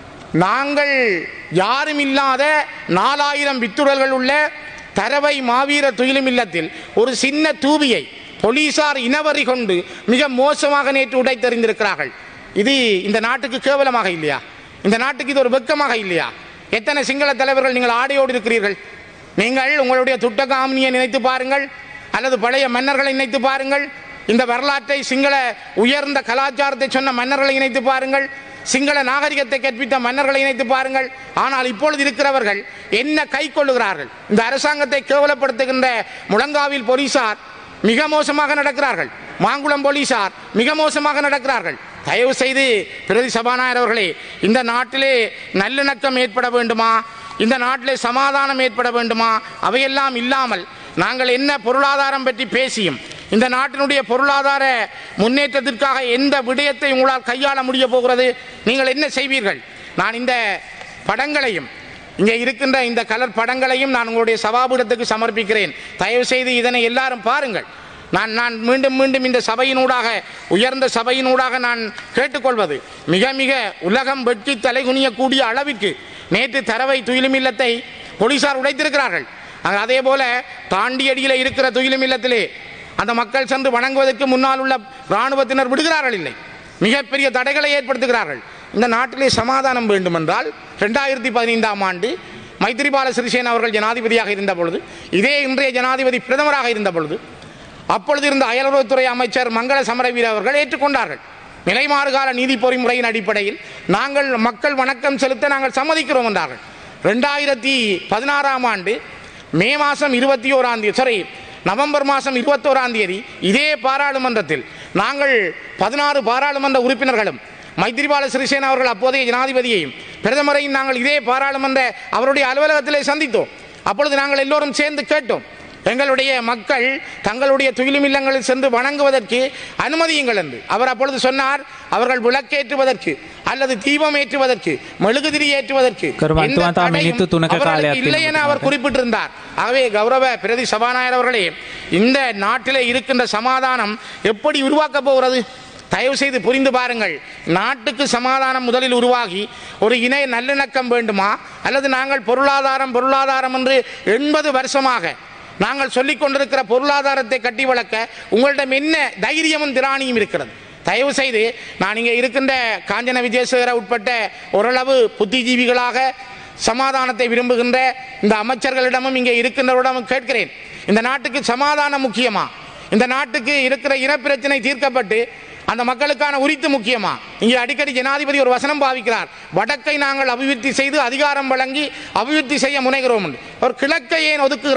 நாங்கள் யாரும் இல்லாத நாலாயிரம் வித்துடல்கள் உள்ள தரவை மாவீர துயிலும் இல்லத்தில் ஒரு சின்ன தூபியை போலீசார் இனவரி கொண்டு மிக மோசமாக நேற்று உடைத்தெறிந்திருக்கிறார்கள் இது இந்த நாட்டுக்கு கேவலமாக இல்லையா இந்த நாட்டுக்கு இது ஒரு வெக்கமாக இல்லையா எத்தனை சிங்கள தலைவர்கள் நீங்கள் ஆடையோடு இருக்கிறீர்கள் நீங்கள் உங்களுடைய துட்டகாமினியை நினைத்து பாருங்கள் அல்லது பழைய மன்னர்களை நினைத்து பாருங்கள் இந்த வரலாற்றை சிங்கள உயர்ந்த கலாச்சாரத்தை சொன்ன மன்னர்களை இணைத்து பாருங்கள் சிங்கள நாகரிகத்தை கற்பித்த மன்னர்களை இணைத்து பாருங்கள் ஆனால் இப்பொழுது இருக்கிறவர்கள் என்ன கை கொள்ளுகிறார்கள் இந்த அரசாங்கத்தை கேவலப்படுத்துகின்ற முழங்காவில் போலீசார் மிக மோசமாக நடக்கிறார்கள் மாங்குளம் போலீசார் மிக மோசமாக நடக்கிறார்கள் தயவு செய்து பிரதி சபாநாயகர் அவர்களே இந்த நாட்டிலே நல்லிணக்கம் ஏற்பட வேண்டுமா இந்த நாட்டிலே சமாதானம் ஏற்பட வேண்டுமா அவையெல்லாம் இல்லாமல் நாங்கள் என்ன பொருளாதாரம் பற்றி பேசியும் இந்த நாட்டினுடைய பொருளாதார முன்னேற்றத்திற்காக எந்த விடயத்தை உங்களால் கையாள முடிய போகிறது நீங்கள் என்ன செய்வீர்கள் நான் இந்த படங்களையும் இங்கே இருக்கின்ற இந்த கலர் படங்களையும் நான் உங்களுடைய சபாபீடத்துக்கு சமர்ப்பிக்கிறேன் தயவு செய்து இதனை எல்லாரும் பாருங்கள் நான் நான் மீண்டும் மீண்டும் இந்த சபையினூடாக உயர்ந்த சபையினூடாக நான் கேட்டுக்கொள்வது மிக மிக உலகம் வெட்டி தலைகுனியக்கூடிய அளவிற்கு நேற்று தரவை துயிலுமில்லத்தை போலீசார் உடைத்திருக்கிறார்கள் ஆக, அதே போல தாண்டியடியில் இருக்கிற துயிலுமில்லத்திலே அந்த மக்கள் சென்று வணங்குவதற்கு முன்னால் உள்ள இராணுவத்தினர் விடுகிறார்கள் இல்லை மிகப்பெரிய தடைகளை ஏற்படுத்துகிறார்கள் இந்த நாட்டிலே சமாதானம் வேண்டுமென்றால் ரெண்டாயிரத்தி பதினைந்தாம் ஆண்டு மைத்திரிபால சிறிசேன அவர்கள் ஜனாதிபதியாக இருந்த பொழுது இதே இன்றைய ஜனாதிபதி பிரதமராக இருந்த பொழுது அப்பொழுது இருந்த அயலுறவுத்துறை அமைச்சர் மங்கள சமரவீர அவர்கள் ஏற்றுக்கொண்டார்கள் நிலைமாறுகால நீதி பொறிமுறையின் அடிப்படையில் நாங்கள் மக்கள் வணக்கம் செலுத்த நாங்கள் சம்மதிக்கிறோம் என்றார்கள் ரெண்டாயிரத்தி பதினாறாம் ஆண்டு மே மாதம் இருபத்தி ஓராம் தேதி சாரி நவம்பர் மாதம் இருபத்தோராம் தேதி இதே பாராளுமன்றத்தில் நாங்கள் பதினாறு பாராளுமன்ற உறுப்பினர்களும் மைத்திரிபால சிறிசேன அவர்கள் அப்போதைய ஜனாதிபதியையும் பிரதமரையும் நாங்கள் இதே பாராளுமன்ற அவருடைய அலுவலகத்திலே சந்தித்தோம் அப்பொழுது நாங்கள் எல்லோரும் சேர்ந்து கேட்டோம் எங்களுடைய மக்கள் தங்களுடைய துயிலும் இல்லங்களில் சென்று வணங்குவதற்கு அனுமதியுங்கள் என்று அவர் அப்பொழுது சொன்னார் அவர்கள் விளக்கேற்றுவதற்கு அல்லது தீபம் ஏற்றுவதற்கு மெழுகுதிரி ஏற்றுவதற்கு கருமா, எந்த துவந்தா தடையும் மினித்து துணக்க அவர்களுக்கு காலையாத்தில் இல்லை என அவர் குறிப்பிட்டிருந்தார் ஆகவே கௌரவ பிரதி சபாநாயகர் அவர்களே இந்த நாட்டிலே இருக்கின்ற சமாதானம் எப்படி உருவாக்கப் போகிறது தயவு செய்து புரிந்து பாருங்கள் நாட்டுக்கு சமாதானம் முதலில் உருவாகி ஒரு இணை நல்லிணக்கம் வேண்டுமா அல்லது நாங்கள் பொருளாதாரம் பொருளாதாரம் என்று எண்பது வருஷமாக நாங்கள் சொல்லிக் கொண்டிருக்கிற பொருளாதாரத்தை கட்டி வளர்க்க உங்களிடம் என்ன தைரியமும் திராணியும் இருக்கிறது தயவு செய்து நான் இங்கே இருக்கின்ற காஞ்சன விஜயசேகர உட்பட்ட ஓரளவு புத்திஜீவிகளாக சமாதானத்தை விரும்புகின்ற இந்த அமைச்சர்களிடமும் இங்கே இருக்கின்றவரிடமும் கேட்கிறேன் இந்த நாட்டுக்கு சமாதானம் முக்கியமா இந்த நாட்டுக்கு இருக்கிற இனப்பிரச்சனை தீர்க்கப்பட்டு அந்த மக்களுக்கான உரித்து முக்கியமா இங்கே அடிக்கடி ஜனாதிபதி ஒரு வசனம் பாவிக்கிறார் வடக்கை நாங்கள் அபிவிருத்தி செய்து அதிகாரம் வழங்கி அபிவிருத்தி செய்ய முனைகிறோம் என்று. அவர் கிழக்கை ஏன் ஒதுக்குகிறார்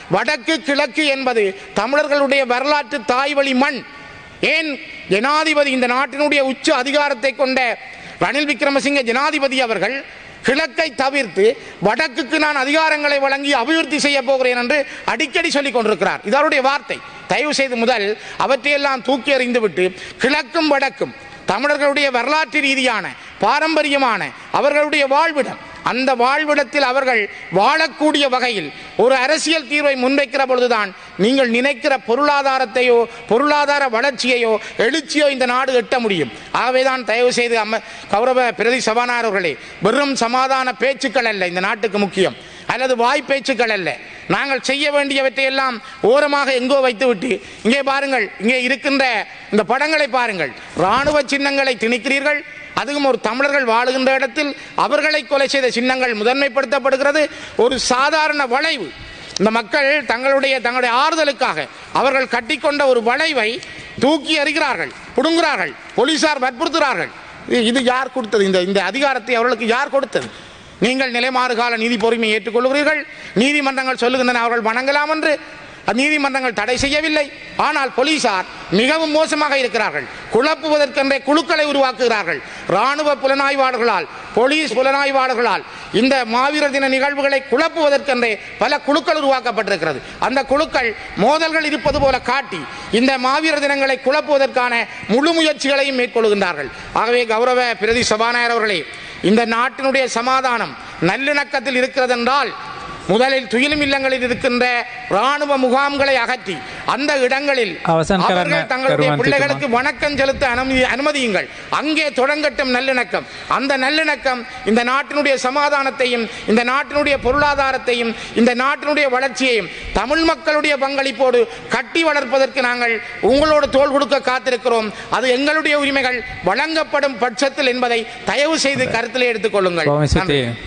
வடக்கு கிழக்கு என்பது தமிழர்களுடைய வரலாற்று தாய்வழி மண் ஏன் ஜனாதிபதி இந்த நாட்டினுடைய உச்ச அதிகாரத்தை கொண்ட ரணில் விக்ரமசிங்க ஜனாதிபதி அவர்கள் கிழக்கை தவிர்த்து வடக்குக்கு நான் அதிகாரங்களை வழங்கி அபிவிருத்தி செய்ய போகிறேன் என்று அடிக்கடி சொல்லிக் கொண்டிருக்கிறார் இது அவருடைய வார்த்தை தயவு செய்து முதல் அவற்றையெல்லாம் தூக்கி எறிந்துவிட்டு கிழக்கும் வடக்கும் தமிழர்களுடைய வரலாற்று ரீதியான பாரம்பரியமான அவர்களுடைய வாழ்விடம் அந்த வாழ்விடத்தில் அவர்கள் வாழக்கூடிய வகையில் ஒரு அரசியல் தீர்வை முன்வைக்கிற பொழுதுதான் நீங்கள் நினைக்கிற பொருளாதாரத்தையோ பொருளாதார வளர்ச்சியையோ எழுச்சியோ இந்த நாடு எட்ட முடியும் ஆகவேதான் தயவு செய்து அம்ம கௌரவ பிரதி சபாநாயகர் அவர்களே வெறும் சமாதான பேச்சுக்கள் அல்ல இந்த நாட்டுக்கு முக்கியம் அல்லது வாய் பேச்சுக்கள் அல்ல நாங்கள் செய்ய வேண்டியவற்றை எல்லாம் ஓரமாக எங்கோ வைத்துவிட்டு இங்கே பாருங்கள் இங்கே இருக்கின்ற இந்த படங்களை பாருங்கள் ராணுவ சின்னங்களை திணிக்கிறீர்கள் அதுவும் ஒரு தமிழர்கள் வாழுகின்ற இடத்தில் அவர்களை கொலை செய்த சின்னங்கள் முதன்மைப்படுத்தப்படுகிறது ஒரு சாதாரண வளைவு இந்த மக்கள் தங்களுடைய தங்களுடைய ஆறுதலுக்காக அவர்கள் கட்டிக்கொண்ட ஒரு வளைவை தூக்கி எறிகிறார்கள் புடுங்குகிறார்கள் போலீசார் வற்புறுத்துகிறார்கள் இது- இது யார் கொடுத்தது இந்த இந்த அதிகாரத்தை அவர்களுக்கு யார் கொடுத்தது நீங்கள் நிலைமாறு கால நீதி பொறுமையை ஏற்றுக்கொள்கிறீர்கள் நீதிமன்றங்கள் சொல்லுகின்றன அவர்கள் வணங்கலாம் என்று அது நீதிமன்றங்கள் தடை செய்யவில்லை ஆனால் போலீசார் மிகவும் மோசமாக இருக்கிறார்கள் குழப்புவதற்கென்றே குழுக்களை உருவாக்குகிறார்கள் ராணுவ புலனாய்வாளர்களால் போலீஸ் புலனாய்வாளர்களால் இந்த மாவீரர் தின நிகழ்வுகளை குழப்புவதற்கென்றே பல குழுக்கள் உருவாக்கப்பட்டிருக்கிறது அந்த குழுக்கள் மோதல்கள் இருப்பது போல காட்டி இந்த மாவீரர் தினங்களை குழப்புவதற்கான முழு முயற்சிகளையும் மேற்கொள்கின்றார்கள் ஆகவே கௌரவ பிரதி சபாநாயகர் அவர்களே இந்த நாட்டினுடைய சமாதானம் நல்லிணக்கத்தில் இருக்கிறதென்றால் முதலில் துயிலும் இல்லங்களில் இருக்கின்ற ராணுவ முகாம்களை அகற்றி அந்த இடங்களில் அவசான் கரண்ண அவர்கள் தங்களுடைய கருவான் பிள்ளைகளுக்கு வணக்கம் செலுத்த அனுமதி அனுமதியுங்கள் அங்கே தொடங்கட்டும் நல்லிணக்கம் அந்த நல்லிணக்கம் இந்த நாட்டினுடைய சமாதானத்தையும் இந்த நாட்டினுடைய பொருளாதாரத்தையும் இந்த நாட்டினுடைய வளர்ச்சியையும் தமிழ் மக்களுடைய பங்களிப்போடு கட்டி வளர்ப்பதற்கு நாங்கள் உங்களோடு தோள் கொடுக்க காத்திருக்கிறோம் அது எங்களுடைய உரிமைகள் வழங்கப்படும் பட்சத்தில் என்பதை தயவு செய்து கருத்திலே எடுத்துக் கொள்ளுங்கள் சுவாமி நன்றி. சித்தி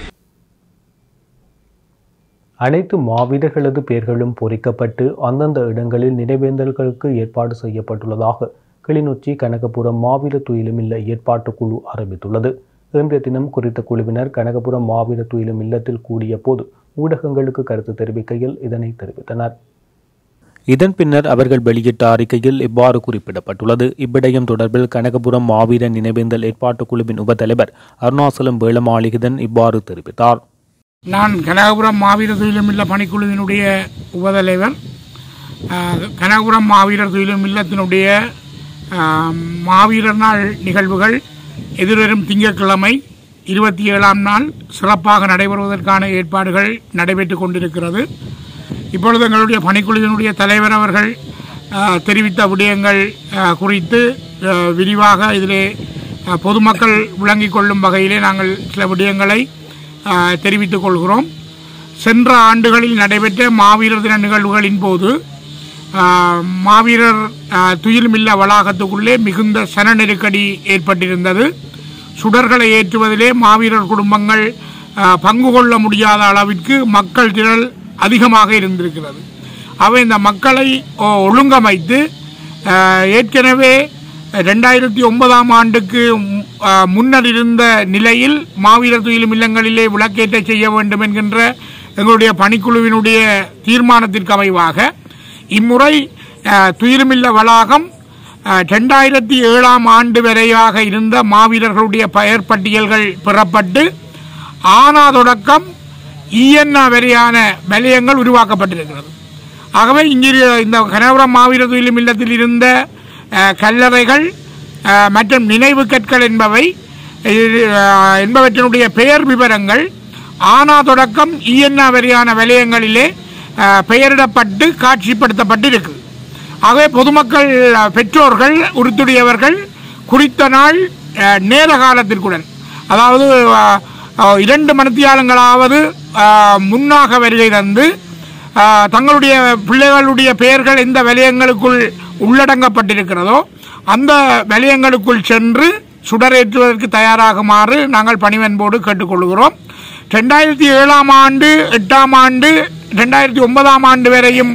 அனைத்து மாவீரர்களது பெயர்களும் பொறிக்கப்பட்டு அந்தந்த இடங்களில் நினைவேந்தல்களுக்கு ஏற்பாடு செய்யப்பட்டுள்ளதாக கிளிநொச்சி கனகபுரம் மாவீர துயிலுமில்ல ஏற்பாட்டுக் குழு அறிவித்துள்ளது இன்றைய தினம் குறித்த குழுவினர் கனகபுரம் மாவீர துயிலும் இல்லத்தில் கூடிய போது ஊடகங்களுக்கு கருத்து தெரிவிக்கையில் இதனை தெரிவித்தனர் இதன் பின்னர் அவர்கள் வெளியிட்ட அறிக்கையில் இவ்வாறு குறிப்பிடப்பட்டுள்ளது இவ்விடயம் தொடர்பில் கனகபுரம் மாவீர நினைவேந்தல் ஏற்பாட்டுக் குழுவின் உபத்தலைவர் அருணாசலம் வேளமாளிகதன் இவ்வாறு தெரிவித்தார் நான் கனகபுரம் மாவீரர் துயிலும் இல்ல பணிக்குழுவினுடைய உபதலைவர் ஆஹ், கனகபுரம் மாவீரர் துயிலும் இல்லத்தினுடைய ஆஹ், மாவீரர் நாள் நிகழ்வுகள் எதிர்வரும் திங்கட்கிழமை இருபத்தி ஏழாம் நாள் சிறப்பாக நடைபெறுவதற்கான ஏற்பாடுகள் நடைபெற்றுக் கொண்டிருக்கிறது இப்பொழுது எங்களுடைய பணிக்குழுவினுடைய தலைவர் அவர்கள் ஆஹ், தெரிவித்த விடயங்கள் ஆஹ், குறித்து ஆஹ், விரிவாக இதிலே ஆஹ், பொதுமக்கள் விளங்கிக் கொள்ளும் வகையிலே நாங்கள் சில விடயங்களை ஆஹ், தெரிவித்துக் கொள்கிறோம் சென்ற ஆண்டுகளில் நடைபெற்ற மாவீரர் தின நிகழ்வுகளின் போது ஆஹ், மாவீரர் ஆஹ், துயிலுமில்ல வளாகத்துக்குள்ளே மிகுந்த சன நெருக்கடி ஏற்பட்டிருந்தது சுடர்களை ஏற்றுவதிலே மாவீரர் குடும்பங்கள் ஆஹ், பங்கு கொள்ள முடியாத அளவிற்கு மக்கள் திரள் அதிகமாக இருந்திருக்கிறது அவை இந்த மக்களை ஒ- ஒழுங்கமைத்து ஆஹ், ஏற்கனவே ரெண்டாயிரத்தி ஒன்பதாம் ஆண்டுக்கு ம், ஆஹ், முன்னர் இருந்த நிலையில் மாவீரர் துயிலும் இல்லங்களிலே விளக்கேற்ற செய்ய வேண்டும் என்கின்ற எங்களுடைய பணிக்குழுவினுடைய தீர்மானத்திற்கு அமைவாக இம்முறை ஆஹ், துயிலுமில்ல வளாகம் ரெண்டாயிரத்தி ஏழாம் ஆண்டு வரையாக இருந்த மாவீரர்களுடைய பெயர் பட்டியல்கள் பெறப்பட்டு ஆனா தொடக்கம் இஎன்ஆ வரையான வலயங்கள் உருவாக்கப்பட்டிருக்கிறது ஆகவே இங்கு இரு- இந்த கனவரம் மாவீரர் துயிலும் இல்லத்தில் இருந்த அஹ், கல்லறைகள் அஹ், மற்றும் நினைவு கற்கள் என்பவை இது, அஹ், என்பவற்றினுடைய பெயர் விவரங்கள் ஆனா தொடக்கம் இஎன்ஆ வரையான வலயங்களிலே அஹ், பெயரிடப்பட்டு காட்சிப்படுத்தப்பட்டு இருக்குது ஆகவே பொதுமக்கள் அஹ், பெற்றோர்கள் உறுத்துடையவர்கள் குறித்த நாள் அஹ், நேர காலத்திற்குடன் அதாவது அஹ், அஹ், இரண்டு மணித்தியாலங்களாவது அஹ், முன்னாக வருகை தந்து அஹ், தங்களுடைய பிள்ளைகளுடைய பெயர்கள் எந்த வலயங்களுக்குள் உள்ளடங்கப்பட்டிருக்கிறதோ அந்த வலயங்களுக்குள் சென்று சுடரேற்றுவதற்கு தயாராகுமாறு நாங்கள் பணிவன்போடு கேட்டுக்கொள்கிறோம் ரெண்டாயிரத்தி ஏழாம் ஆண்டு எட்டாம் ஆண்டு ரெண்டாயிரத்தி ஒன்பதாம் ஆண்டு வரையும்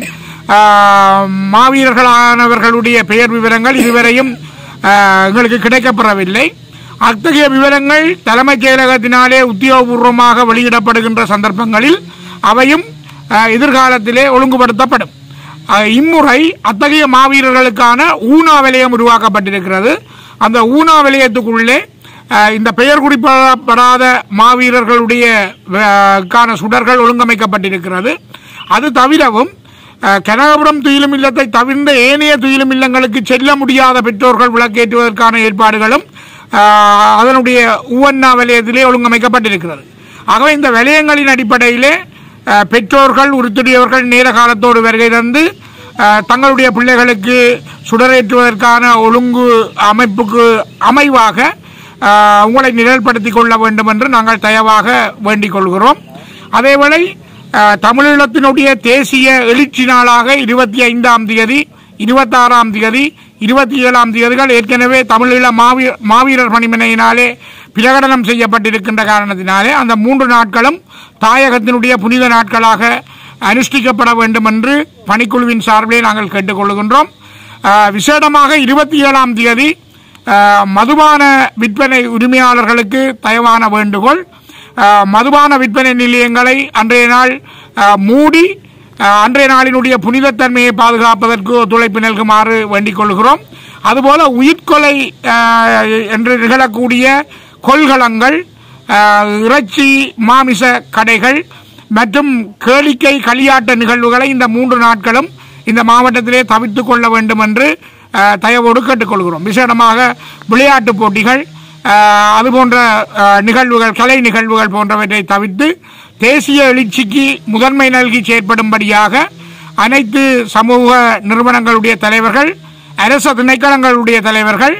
ஆஹ், மாவீரர்களானவர்களுடைய பெயர் விவரங்கள் இதுவரையும் ஆஹ், எங்களுக்கு கிடைக்கப்பெறவில்லை அத்தகைய விவரங்கள் தலைமைச் செயலகத்தினாலே உத்தியோகபூர்வமாக வெளியிடப்படுகின்ற சந்தர்ப்பங்களில் அவையும் அஹ், எதிர்காலத்திலே ஒழுங்குபடுத்தப்படும் அஹ், இம்முறை அத்தகைய மாவீரர்களுக்கான ஊனா வலயம் உருவாக்கப்பட்டிருக்கிறது அந்த ஊனா வலயத்துக்குள்ளே அஹ், இந்த பெயர் குறிப்பிடப்படாத மாவீரர்களுடைய அஹ், கான சுடர்கள் ஒழுங்கமைக்கப்பட்டிருக்கிறது அது தவிரவும் அஹ், கனகபுரம் துயிலும் இல்லத்தை தவிர்ந்த ஏனைய துயிலும் இல்லங்களுக்கு செல்ல முடியாத பெற்றோர்கள் விளக்கேற்றுவதற்கான ஏற்பாடுகளும் அஹ், அதனுடைய உவண்ணா வலயத்திலே ஒழுங்கமைக்கப்பட்டிருக்கிறது ஆகவே இந்த வலயங்களின் அடிப்படையிலே அஹ், பெற்றோர்கள் உறுத்துடையவர்கள் நேர காலத்தோடு வருகை தந்து அஹ், தங்களுடைய பிள்ளைகளுக்கு சுடரேற்றுவதற்கான ஒழுங்கு அமைப்புக்கு அமைவாக அஹ், உங்களை நிழல்படுத்திக் கொள்ள வேண்டும் என்று நாங்கள் தயவாக வேண்டிக் கொள்கிறோம் அதேவேளை அஹ், தமிழீழத்தினுடைய தேசிய எழுச்சி நாளாக இருபத்தி ஐந்தாம் தேதி இருபத்தாறாம் தேதி இருபத்தி ஏழாம் தேதிகள் ஏற்கனவே தமிழீழ மாவீ மாவீரர் பணிமனையினாலே பிரகடனம் செய்யப்பட்டிருக்கின்ற காரணத்தினாலே அந்த மூன்று நாட்களும் தாயகத்தினுடைய புனித நாட்களாக அனுஷ்டிக்கப்பட வேண்டும் என்று பணிக்குழுவின் சார்பிலே நாங்கள் கேட்டுக்கொள்கின்றோம் அஹ், விசேடமாக இருபத்தி ஏழாம் தேதி அஹ், மதுபான விற்பனை உரிமையாளர்களுக்கு தயவான வேண்டுகோள் அஹ், மதுபான விற்பனை நிலையங்களை அன்றைய நாள் அஹ், மூடி அஹ், அன்றைய நாளினுடைய புனிதத்தன்மையை பாதுகாப்பதற்கு ஒத்துழைப்பு நல்குமாறு வேண்டிக் கொள்கிறோம் அதுபோல உயிர்கொலை அஹ், என்று நிகழக்கூடிய கொள்கலங்கள் அஹ், இறைச்சி மாமிச கடைகள் மற்றும் கேளிக்கை களியாட்ட நிகழ்வுகளை இந்த மூன்று நாட்களும் இந்த மாவட்டத்திலே தவிர்த்து கொள்ள வேண்டும் என்று அஹ், தயவோடு கேட்டுக்கொள்கிறோம் விசேடமாக விளையாட்டுப் போட்டிகள் அஹ், அதுபோன்ற அஹ், நிகழ்வுகள் கலை நிகழ்வுகள் போன்றவற்றை தவிர்த்து தேசிய எழுச்சிக்கு முதன்மை நல்கி செயற்படும்படியாக அனைத்து சமூக நிறுவனங்களுடைய தலைவர்கள் அரச திணைக்களங்களுடைய தலைவர்கள்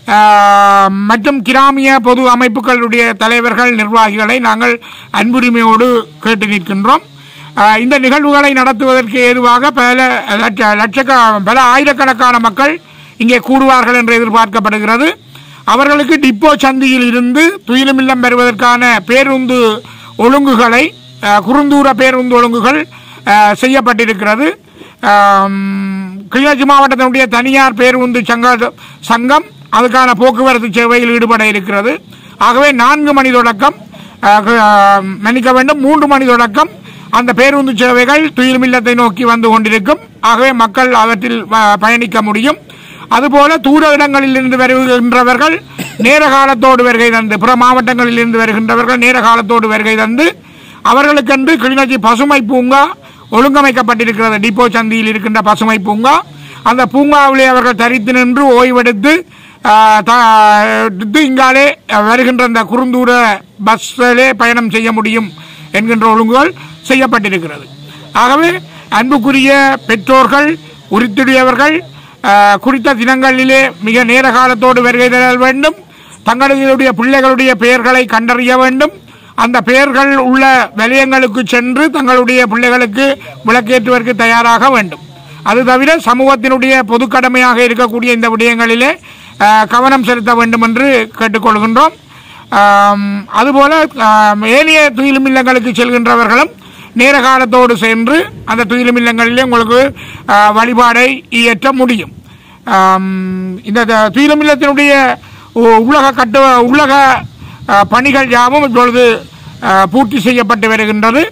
ஆஹ், மற்றும் கிராமிய பொது அமைப்புகளுடைய தலைவர்கள் நிர்வாகிகளை நாங்கள் அன்புரிமையோடு கேட்டு நிற்கின்றோம் ஆஹ், இந்த நிகழ்வுகளை நடத்துவதற்கு ஏதுவாக பல லட்ச லட்சக்க பல ஆயிரக்கணக்கான மக்கள் இங்கே கூடுவார்கள் என்று எதிர்பார்க்கப்படுகிறது அவர்களுக்கு டிப்போ சந்தியில் இருந்து துயிலுமில்லம் பெறுவதற்கான பேருந்து ஒழுங்குகளை ஆஹ், குறுந்தூர பேருந்து ஒழுங்குகள் ஆஹ், செய்யப்பட்டிருக்கிறது ஆம், கிளிநொச்சி மாவட்டத்தினுடைய தனியார் பேருந்து சங்க சங்கம் அதுக்கான போக்குவரத்து சேவையில் ஈடுபட இருக்கிறது ஆகவே நான்கு மணி தொடக்கம் அஹ், அஹ், மன்னிக்க வேண்டும் மூன்று மணி தொடக்கம் அந்த பேருந்து சேவைகள் துயில்மில்லத்தை நோக்கி வந்து கொண்டிருக்கும் ஆகவே மக்கள் அவற்றில் அஹ், பயணிக்க முடியும் அதுபோல தூர இடங்களில் இருந்து வருகின்றவர்கள் நேர காலத்தோடு வருகை தந்து பிற மாவட்டங்களில் இருந்து வருகின்றவர்கள் நேர காலத்தோடு வருகை தந்து அவர்களுக்கென்று கிளிநொச்சி பசுமை பூங்கா ஒழுங்கமைக்கப்பட்டிருக்கிறது டிப்போ சந்தியில் இருக்கின்ற பசுமை பூங்கா அந்த பூங்காவிலே அவர்கள் தரித்து நின்று ஓய்வெடுத்து ஆஹ், த- எடுத்து இங்காலே வருகின்ற அந்த குறுந்தூர பஸ்ஸிலே பயணம் செய்ய முடியும் என்கின்ற ஒழுங்குகள் செய்யப்பட்டிருக்கிறது ஆகவே அன்புக்குரிய பெற்றோர்கள் உரித்துடையவர்கள் ஆஹ், குறித்த தினங்களிலே மிக நேர காலத்தோடு வருகை தர வேண்டும் தங்களுடைய பிள்ளைகளுடைய பெயர்களை கண்டறிய வேண்டும் அந்த பெயர்கள் உள்ள வலயங்களுக்கு சென்று தங்களுடைய பிள்ளைகளுக்கு விளக்கேற்றுவதற்கு தயாராக வேண்டும் அது தவிர சமூகத்தினுடைய பொது கடமையாக இருக்கக்கூடிய இந்த விடயங்களிலே ஆஹ், கவனம் செலுத்த வேண்டும் என்று கேட்டுக்கொள்கின்றோம் ஆம், அதுபோல ஆம், ஏனைய துயிலும் இல்லங்களுக்கு செல்கின்றவர்களும் நேர காலத்தோடு சென்று அந்த துயிலும் இல்லங்களிலே உங்களுக்கு ஆ, வழிபாடை இயற்ற முடியும் ஆம், இந்த த- துயிலும் இல்லத்தினுடைய உ- உலக கட்டு உலக ஆ, பணிகள் யாவும் இப்பொழுது ஆ, பூர்த்தி செய்யப்பட்டு வருகின்றது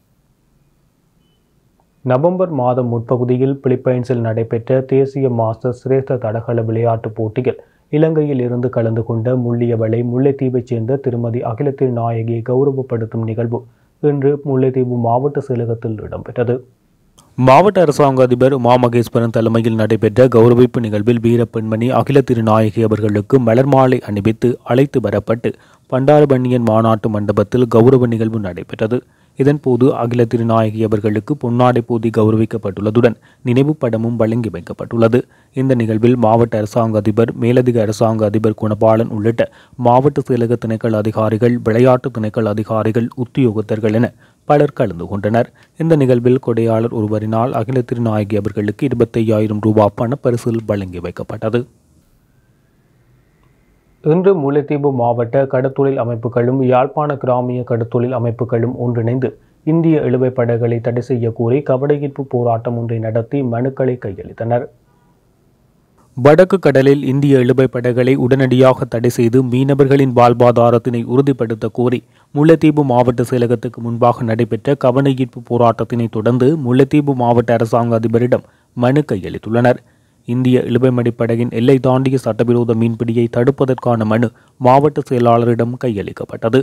நவம்பர் மாதம் முற்பகுதியில் பிலிப்பைன்ஸில் நடைபெற்ற தேசிய மாஸ்டர் சிரேஷ்ட தடகள விளையாட்டுப் போட்டியில் இலங்கையில் இருந்து கலந்து கொண்ட முள்ளியவளை முல்லைத்தீவைச் சேர்ந்த திருமதி அகிலத்திரு நாயகியை கௌரவப்படுத்தும் நிகழ்வு இன்று முல்லைத்தீவு மாவட்ட செயலகத்தில் இடம்பெற்றது மாவட்ட அரசாங்க அதிபர் உமா மகேஸ்வரன் தலைமையில் நடைபெற்ற கௌரவிப்பு நிகழ்வில் வீரப்பெண்மணி அகில திருநாயகி அவர்களுக்கு மலர் மாலை அணிவித்து அழைத்து வரப்பட்டு பண்டாரபண்ணியன் மாநாட்டு மண்டபத்தில் கௌரவ நிகழ்வு நடைபெற்றது இதன்போது அகில திருநாயகி அவர்களுக்கு பொன்னாடை பூதி கௌரவிக்கப்பட்டுள்ளதுடன் நினைவு படமும் வழங்கி வைக்கப்பட்டுள்ளது இந்த நிகழ்வில் மாவட்ட அரசாங்க அதிபர் மேலதிக அரசாங்க அதிபர் குணபாலன் உள்ளிட்ட மாவட்ட செயலக திணைக்கள அதிகாரிகள் விளையாட்டு திணைக்கள அதிகாரிகள் உத்தியோகத்தர்கள் என பலர் கலந்து கொண்டனர் இந்த நிகழ்வில் கொடையாளர் ஒருவரினால் அகில திருநாயகி அவர்களுக்கு இருபத்தையாயிரம் ரூபாய் பணப்பரிசில் வழங்கி வைக்கப்பட்டது இன்று முல்லைத்தீவு மாவட்ட கடத்தொழில் அமைப்புகளும் யாழ்ப்பாண கிராமிய கடத்தொழில் அமைப்புகளும் ஒன்றிணைந்து இந்திய இழுவைப் படகுகளை தடை செய்ய கோரி கவனஈர்ப்பு போராட்டம் ஒன்றை நடத்தி மனுக்களை கையளித்தனர் வடக்கு கடலில் இந்திய இழுவை படகுகளை உடனடியாக தடை செய்து மீனவர்களின் வாழ்வாதாரத்தினை உறுதிப்படுத்த கோரி முல்லைத்தீவு மாவட்ட செயலகத்துக்கு முன்பாக நடைபெற்ற கவனஈர்ப்பு போராட்டத்தினை தொடர்ந்து முல்லைத்தீவு மாவட்ட அரசாங்க அதிபரிடம் மனு கையளித்துள்ளனர் இந்திய இழுவைமடி படகின் எல்லை தாண்டிய சட்டவிரோத மீன்பிடியை தடுப்பதற்கான மனு மாவட்ட செயலாளரிடம் கையளிக்கப்பட்டது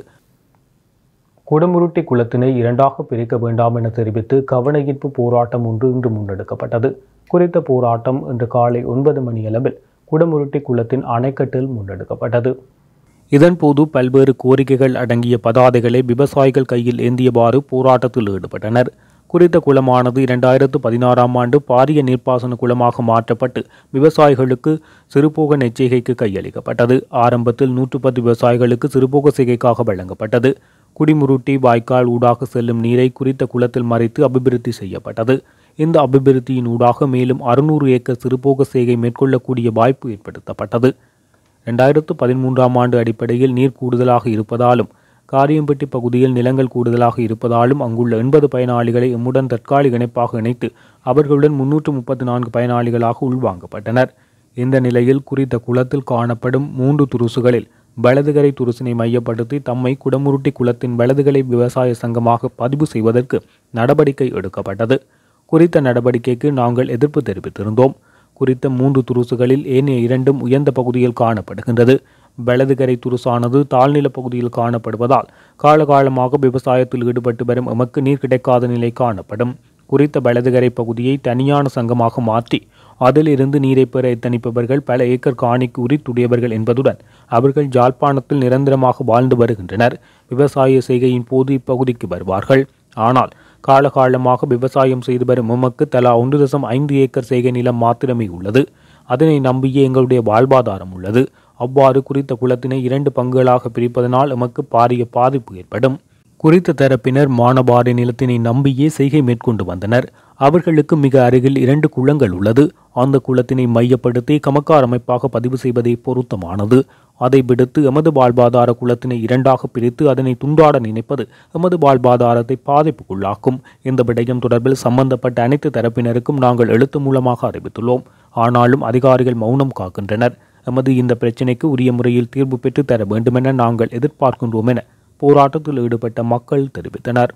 குடமுருட்டி குளத்தினை இரண்டாக பிரிக்க வேண்டாம் என தெரிவித்து கவனஈர்ப்பு போராட்டம் ஒன்று இன்று முன்னெடுக்கப்பட்டது குறித்த போராட்டம் இன்று காலை ஒன்பது மணியளவில் குடமுருட்டி குளத்தின் அணைக்கட்டில் முன்னெடுக்கப்பட்டது இதன்போது பல்வேறு கோரிக்கைகள் அடங்கிய பதாதைகளை விவசாயிகள் கையில் ஏந்தியவாறு போராட்டத்தில் ஈடுபட்டனர் குறித்த குளமானது இரண்டாயிரத்து பதினாறாம் ஆண்டு பாரிய நீர்ப்பாசன குளமாக மாற்றப்பட்டு விவசாயிகளுக்கு சிறுபோக எச்சரிக்கைக்கு கையளிக்கப்பட்டது ஆரம்பத்தில் நூற்று பத்து விவசாயிகளுக்கு சிறுபோக சிகைக்காக வழங்கப்பட்டது குடிமுருட்டி வாய்க்கால் ஊடாக செல்லும் நீரை குறித்த குளத்தில் மறைத்து அபிவிருத்தி செய்யப்பட்டது இந்த அபிவிருத்தியின் ஊடாக மேலும் அறுநூறு ஏக்கர் சிறுபோக சேகை மேற்கொள்ளக்கூடிய வாய்ப்பு ஏற்படுத்தப்பட்டது ரெண்டாயிரத்து பதிமூன்றாம் ஆண்டு அடிப்படையில் நீர் கூடுதலாக இருப்பதாலும் காரியம்பட்டி பகுதியில் நிலங்கள் கூடுதலாக இருப்பதாலும் அங்குள்ள எண்பது பயனாளிகளை எம்முடன் தற்காலிக இணைப்பாக இணைத்து அவர்களுடன் முன்னூற்று முப்பத்தி நான்கு பயனாளிகளாக உள்வாங்கப்பட்டனர் இந்த நிலையில் குறித்த குளத்தில் காணப்படும் மூன்று துருசுகளில் வலதுகரை துருசினை மையப்படுத்தி தம்மை குடமுருட்டி குளத்தின் வலதுகரை விவசாய சங்கமாக பதிவு செய்வதற்கு நடவடிக்கை எடுக்கப்பட்டது குறித்த நடவடிக்கைக்கு நாங்கள் எதிர்ப்பு தெரிவித்திருந்தோம் குறித்த மூன்று துருசுகளில் ஏனைய இரண்டும் உயர்ந்த பகுதியில் காணப்படுகின்றது வலதுகரை துருசானது தாழ்நில பகுதியில் காணப்படுவதால் காலகாலமாக விவசாயத்தில் ஈடுபட்டு வரும் எமக்கு நீர் கிடைக்காத நிலை காணப்படும் குறித்த வலதுகரை பகுதியை தனியான சங்கமாக மாற்றி அதிலிருந்து நீரை பெற எத்தனிப்பவர்கள் பல ஏக்கர் காணிக்கு உரித்துடையவர்கள் என்பதுடன் அவர்கள் ஜாழ்ப்பாணத்தில் நிரந்தரமாக வாழ்ந்து வருகின்றனர் விவசாய செய்கையின் போது இப்பகுதிக்கு வருவார்கள் ஆனால் காலகாலமாக விவசாயம் செய்து வரும் எமக்கு தலா ஒன்று தசம் ஐந்து ஏக்கர் செய்கை நிலம் மாத்திரமே உள்ளது அதனை நம்பியே எங்களுடைய வாழ்வாதாரம் உள்ளது அவ்வாறு குறித்த குளத்தினை இரண்டு பங்குகளாக பிரிப்பதனால் எமக்கு பாரிய பாதிப்பு ஏற்படும் குறித்த தரப்பினர் மானவாரி நிலத்தினை நம்பியே செய்கை மேற்கொண்டு வந்தனர் அவர்களுக்கு மிக அருகில் இரண்டு குளங்கள் உள்ளது அந்த குளத்தினை மையப்படுத்தி கமக்கார் அமைப்பாக பதிவு செய்வதே பொருத்தமானது அதை விடுத்து எமது வாழ்வாதார குளத்தினை இரண்டாக பிரித்து அதனை துண்டாட நினைப்பது எமது வாழ்வாதாரத்தை பாதிப்புக்குள்ளாக்கும் இந்த விடயம் தொடர்பில் சம்பந்தப்பட்ட அனைத்து தரப்பினருக்கும் நாங்கள் எழுத்து மூலமாக அறிவித்துள்ளோம் ஆனாலும் அதிகாரிகள் மௌனம் காக்கின்றனர் எமது இந்த பிரச்சினைக்கு உரிய முறையில் தீர்வு பெற்று தர வேண்டுமென நாங்கள் எதிர்பார்க்கின்றோம் என போராட்டத்தில் ஈடுபட்ட மக்கள் தெரிவித்தனர்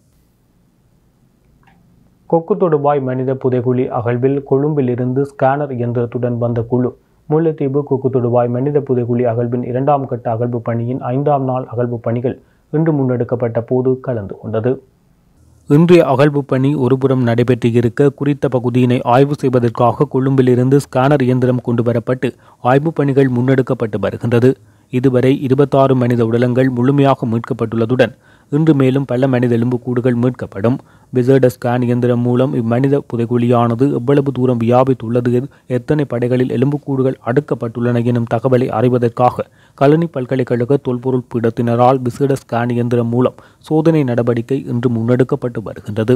கொக்கு தொடுபாய் மனித புதைகுழி அகழ்வில் கொழும்பிலிருந்து ஸ்கேனர் இயந்திரத்துடன் வந்த குழு முல்லைத்தீவு கொக்கு தொடுபாய் மனித புதைகுழி அகழ்வின் இரண்டாம் கட்ட அகழ்வு பணியின் ஐந்தாம் நாள் அகழ்வு பணிகள் இன்று முன்னெடுக்கப்பட்ட போது கலந்து கொண்டது இன்றைய அகழ்வு பணி ஒருபுறம் நடைபெற்று இருக்க குறித்த பகுதியினை ஆய்வு செய்வதற்காக கொழும்பிலிருந்து ஸ்கேனர் இயந்திரம் கொண்டு வரப்பட்டு ஆய்வுப் பணிகள் முன்னெடுக்கப்பட்டு வருகின்றது இதுவரை இருபத்தாறு மனித உடலங்கள் முழுமையாக மீட்கப்பட்டுள்ளதுடன் இன்று மேலும் பல மனித எலும்புக்கூடுகள் மீட்கப்படும் விசேட ஸ்கேன் இயந்திரம் மூலம் இம்மனித புதைகுழியானது எவ்வளவு தூரம் வியாபித்துள்ளது எத்தனை படைகளில் எலும்புக்கூடுகள் அடுக்கப்பட்டுள்ளன எனும் தகவலை அறிவதற்காக கழனி பல்கலைக்கழக தொல்பொருள் பீடத்தினரால் விசேட ஸ்கேன் இயந்திரம் மூலம் சோதனை நடவடிக்கை இன்று முன்னெடுக்கப்பட்டு வருகின்றது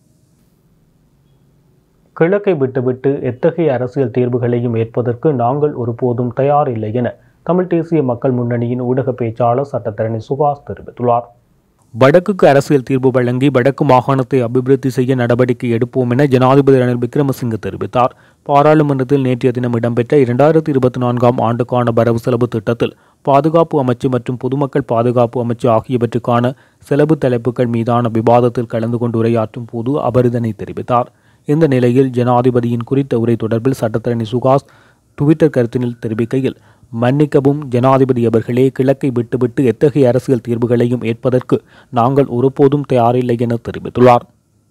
கிழக்கை விட்டுவிட்டு எத்தகைய அரசியல் தீர்வுகளையும் ஏற்பதற்கு நாங்கள் ஒருபோதும் தயாரில்லை என தமிழ் தேசிய மக்கள் முன்னணியின் ஊடக பேச்சாளர் சட்டத்தரணி சுகாஸ் தெரிவித்துள்ளார் வடக்குக்கு அரசியல் தீர்வு வழங்கி வடக்கு மாகாணத்தை அபிவிருத்தி செய்ய நடவடிக்கை எடுப்போம் என ஜனாதிபதி ரணில் விக்ரமசிங்க தெரிவித்தார் பாராளுமன்றத்தில் நேற்றைய தினம் இடம்பெற்ற இரண்டாயிரத்தி இருபத்தி நான்காம் ஆண்டுக்கான வரவு செலவு திட்டத்தில் பாதுகாப்பு அமைச்சு மற்றும் பொதுமக்கள் பாதுகாப்பு அமைச்சு ஆகியவற்றுக்கான செலவு தலைப்புகள் மீதான விவாதத்தில் கலந்து கொண்டு உரையாற்றும் போது அவர் இதனை தெரிவித்தார் இந்த நிலையில் ஜனாதிபதியின் குறித்த உரை தொடர்பில் சட்டத்தரணி சுகாஸ் டுவிட்டர் கருத்தினில் தெரிவிக்கையில் மன்னிக்கவும் ஜனாதிபதி அவர்களே கிழக்கை விட்டுவிட்டு எத்தகைய அரசியல் தீர்வுகளையும் ஏற்பதற்கு நாங்கள் ஒருபோதும் தயாரில்லை என தெரிவித்துள்ளார்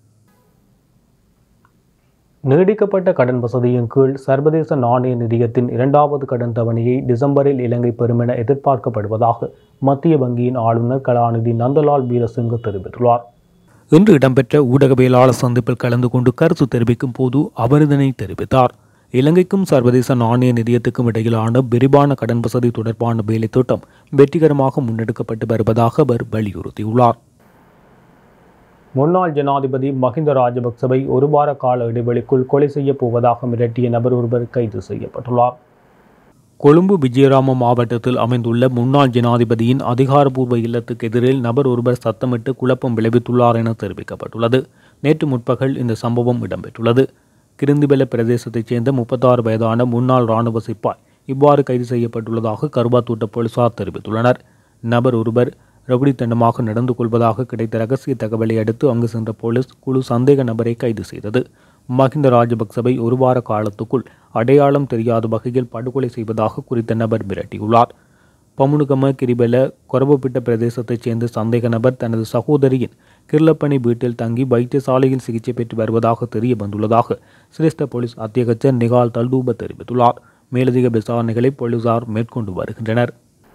நீடிக்கப்பட்ட கடன் வசதியின் கீழ் சர்வதேச நாணய நிதியத்தின் இரண்டாவது கடன் தவணையை டிசம்பரில் இலங்கை பெறும் என எதிர்பார்க்கப்படுவதாக மத்திய வங்கியின் ஆளுநர் கலாநிதி நந்தலால் வீரசிங்க தெரிவித்துள்ளார் இன்று இடம்பெற்ற ஊடகவியலாளர் சந்திப்பில் கலந்து கொண்டு கருத்து தெரிவிக்கும் போது அவர் இதனை தெரிவித்தார் இலங்கைக்கும் சர்வதேச நாணய நிதியத்துக்கும் இடையிலான விரிவான கடன் வசதி தொடர்பான வேலை திட்டம் வெற்றிகரமாக முன்னெடுக்கப்பட்டு வருவதாக அவர் வலியுறுத்தியுள்ளார் முன்னாள் ஜனாதிபதி மஹிந்த ராஜபக்சவை ஒரு வார கால இடைவெளிக்குள் கொலை செய்யப் போவதாக மிரட்டிய நபர் ஒருவர் கைது செய்யப்பட்டுள்ளார் கொழும்பு விஜயராம மாவட்டத்தில் அமைந்துள்ள முன்னாள் ஜனாதிபதியின் அதிகாரப்பூர்வ இல்லத்துக்கு எதிரில் நபர் ஒருவர் சத்தமிட்டு குழப்பம் விளைவித்துள்ளார் என தெரிவிக்கப்பட்டுள்ளது நேற்று முற்பகல் இந்த சம்பவம் இடம்பெற்றுள்ளது கிருந்திபெல பிரதேசத்தைச் சேர்ந்த முப்பத்தாறு வயதான முன்னாள் இராணுவ சிப்பாய் இவ்வாறு கைது செய்யப்பட்டுள்ளதாக கருபாத்தூட்ட போலீசார் தெரிவித்துள்ளனர் நபர் ஒருவர் ரவுடித்தனமாக நடந்து கொள்வதாக கிடைத்த ரகசிய தகவலை அடுத்து அங்கு சென்ற போலீஸ் குழு சந்தேக நபரை கைது செய்தது மஹிந்த ராஜபக்சவை ஒரு வார காலத்துக்குள் அடையாளம் தெரியாத வகையில் படுகொலை செய்வதாக குறித்த நபர் மிரட்டியுள்ளார் பமுனுகம கிரிபெல கொரபப்பிட்ட பிரதேசத்தைச் சேர்ந்த சந்தேக நபர் தனது சகோதரியின் கிர்லப்பணி வீட்டில் தங்கி வைத்தியசாலையில் சிகிச்சை பெற்று வருவதாக தெரிய வந்துள்ளதாக சிரேஷ்ட போலீஸ் அத்தியகச்சர் நிகால் தல்தூப தெரிவித்துள்ளார் மேலதிக விசாரணைகளை போலீசார் மேற்கொண்டு வருகின்றனர்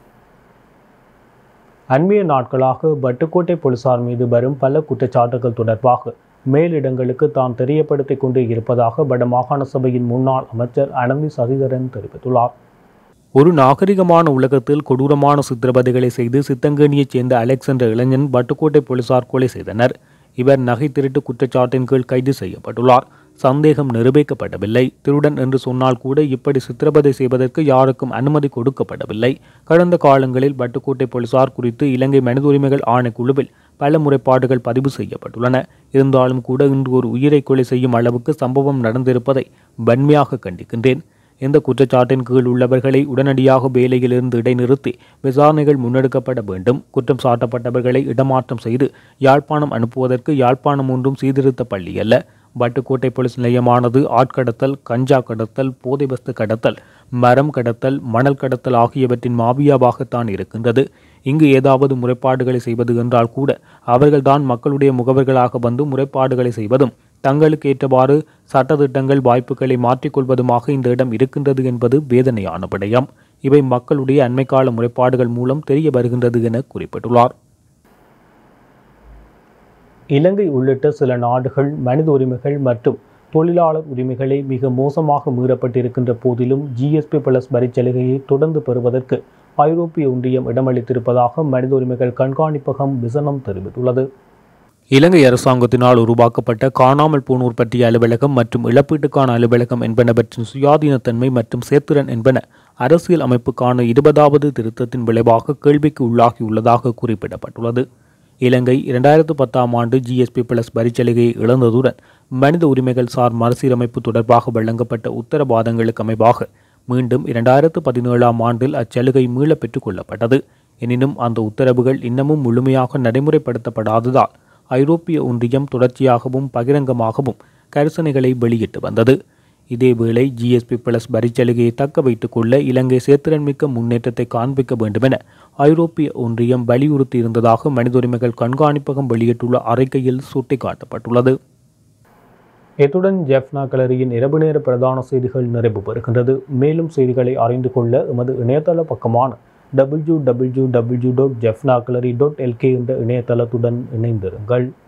அண்மைய நாட்களாக வட்டுக்கோட்டை போலீசார் மீது வரும் பல குற்றச்சாட்டுகள் தொடர்பாக மேலிடங்களுக்கு தான் தெரியப்படுத்திக் கொண்டு இருப்பதாக வடமாகாண சபையின் முன்னாள் அமைச்சர் அனந்தி சசிதரன் தெரிவித்துள்ளார் ஒரு நாகரிகமான உலகத்தில் கொடூரமான சித்திரவதைகளை செய்து சித்தங்கேணியைச் சேர்ந்த அலெக்ஸ் என்ற இளைஞன் வட்டுக்கோட்டை போலீசார் கொலை செய்தனர் இவர் நகை திருட்டு குற்றச்சாட்டின் கீழ் கைது செய்யப்பட்டுள்ளார் சந்தேகம் நிரூபிக்கப்படவில்லை திருடன் என்று சொன்னால் கூட இப்படி சித்திரவதை செய்வதற்கு யாருக்கும் அனுமதி கொடுக்கப்படவில்லை கடந்த காலங்களில் வட்டுக்கோட்டை போலீசார் குறித்து இலங்கை மனித உரிமைகள் ஆணைக்குழுவில் பல முறைப்பாடுகள் பதிவு செய்யப்பட்டுள்ளன இருந்தாலும் கூட இன்று ஒரு உயிரை கொலை செய்யும் அளவுக்கு சம்பவம் நடந்திருப்பதை வன்மையாக கண்டிக்கின்றேன் இந்த குற்றச்சாட்டின் கீழ் உள்ளவர்களை உடனடியாக வேலையிலிருந்து இடைநிறுத்தி விசாரணைகள் முன்னெடுக்கப்பட வேண்டும் குற்றம் சாட்டப்பட்டவர்களை இடமாற்றம் செய்து யாழ்ப்பாணம் அனுப்புவதற்கு யாழ்ப்பாணம் ஒன்றும் சீர்திருத்த பள்ளி அல்ல வட்டுக்கோட்டை போலீஸ் நிலையமானது ஆட்கடத்தல் கஞ்சா கடத்தல் போதை வஸ்து கடத்தல் மரம் கடத்தல் மணல் கடத்தல் ஆகியவற்றின் மாபியாவாகத்தான் இருக்கின்றது இங்கு ஏதாவது முறைப்பாடுகளை செய்வது என்றால் கூட அவர்கள்தான் மக்களுடைய முகவர்களாக வந்து முறைப்பாடுகளை செய்வதும் தங்களுக்கு ஏற்றவாறு சட்டத்திட்டங்கள் வாய்ப்புகளை மாற்றிக்கொள்வதுமாக இந்த இடம் இருக்கின்றது என்பது வேதனையான விடயம் இவை மக்களுடைய அண்மைக்கால முறைப்பாடுகள் மூலம் தெரிய வருகின்றது என குறிப்பிட்டுள்ளார் இலங்கை உள்ளிட்ட சில நாடுகள் மனித உரிமைகள் மற்றும் தொழிலாளர் உரிமைகளை மிக மோசமாக மீறப்பட்டிருக்கின்ற போதிலும் ஜிஎஸ்பி பிளஸ் வரிச்சலுகையை தொடர்ந்து பெறுவதற்கு ஐரோப்பிய ஒன்றியம் இடமளித்திருப்பதாக மனித உரிமைகள் கண்காணிப்பகம் விசனம் தெரிவித்துள்ளது இலங்கை அரசாங்கத்தினால் உருவாக்கப்பட்ட காணாமல் போனோர் பற்றிய அலுவலகம் மற்றும் இழப்பீட்டுக்கான அலுவலகம் என்பனவற்றின் சுயாதீனத்தன்மை மற்றும் சேர்த்திறன் என்பன அரசியல் அமைப்புக்கான இருபதாவது திருத்தத்தின் விளைவாக கேள்விக்கு உள்ளாகியுள்ளதாக குறிப்பிடப்பட்டுள்ளது இலங்கை இரண்டாயிரத்து பத்தாம் ஆண்டு ஜிஎஸ்பி பிளஸ் வரிச்சலுகையை இழந்ததுடன் மனித உரிமைகள் சார் மறுசீரமைப்பு தொடர்பாக வழங்கப்பட்ட உத்தரவாதங்களுக்கு அமைவாக மீண்டும் இரண்டாயிரத்து பதினேழாம் ஆண்டில் அச்சலுகை மீள பெற்றுக் கொள்ளப்பட்டது எனினும் அந்த உத்தரவுகள் இன்னமும் முழுமையாக நடைமுறைப்படுத்தப்படாததால் ஐரோப்பிய ஒன்றியம் தொடர்ச்சியாகவும் பகிரங்கமாகவும் கரிசனைகளை வெளியிட்டு வந்தது இதேவேளை ஜிஎஸ்பி பிளஸ் வரிச்சலுகையை தக்க வைத்துக் கொள்ள இலங்கை சேத்திரன்மிக்க முன்னேற்றத்தை காண்பிக்க வேண்டுமென ஐரோப்பிய ஒன்றியம் வலியுறுத்தி இருந்ததாக மனித உரிமைகள் கண்காணிப்பகம் வெளியிட்டுள்ள அறிக்கையில் சுட்டிக்காட்டப்பட்டுள்ளது இத்துடன் ஜெஃப்னா கலரியின் இரவு நேர பிரதான செய்திகள் நிறைவு பெறுகின்றது மேலும் செய்திகளை அறிந்து கொள்ள எமது இணையதள பக்கமான W W W dot Jaffna gallery dot L K என்ற இணையதளத்துடன் இணைந்திருங்கள்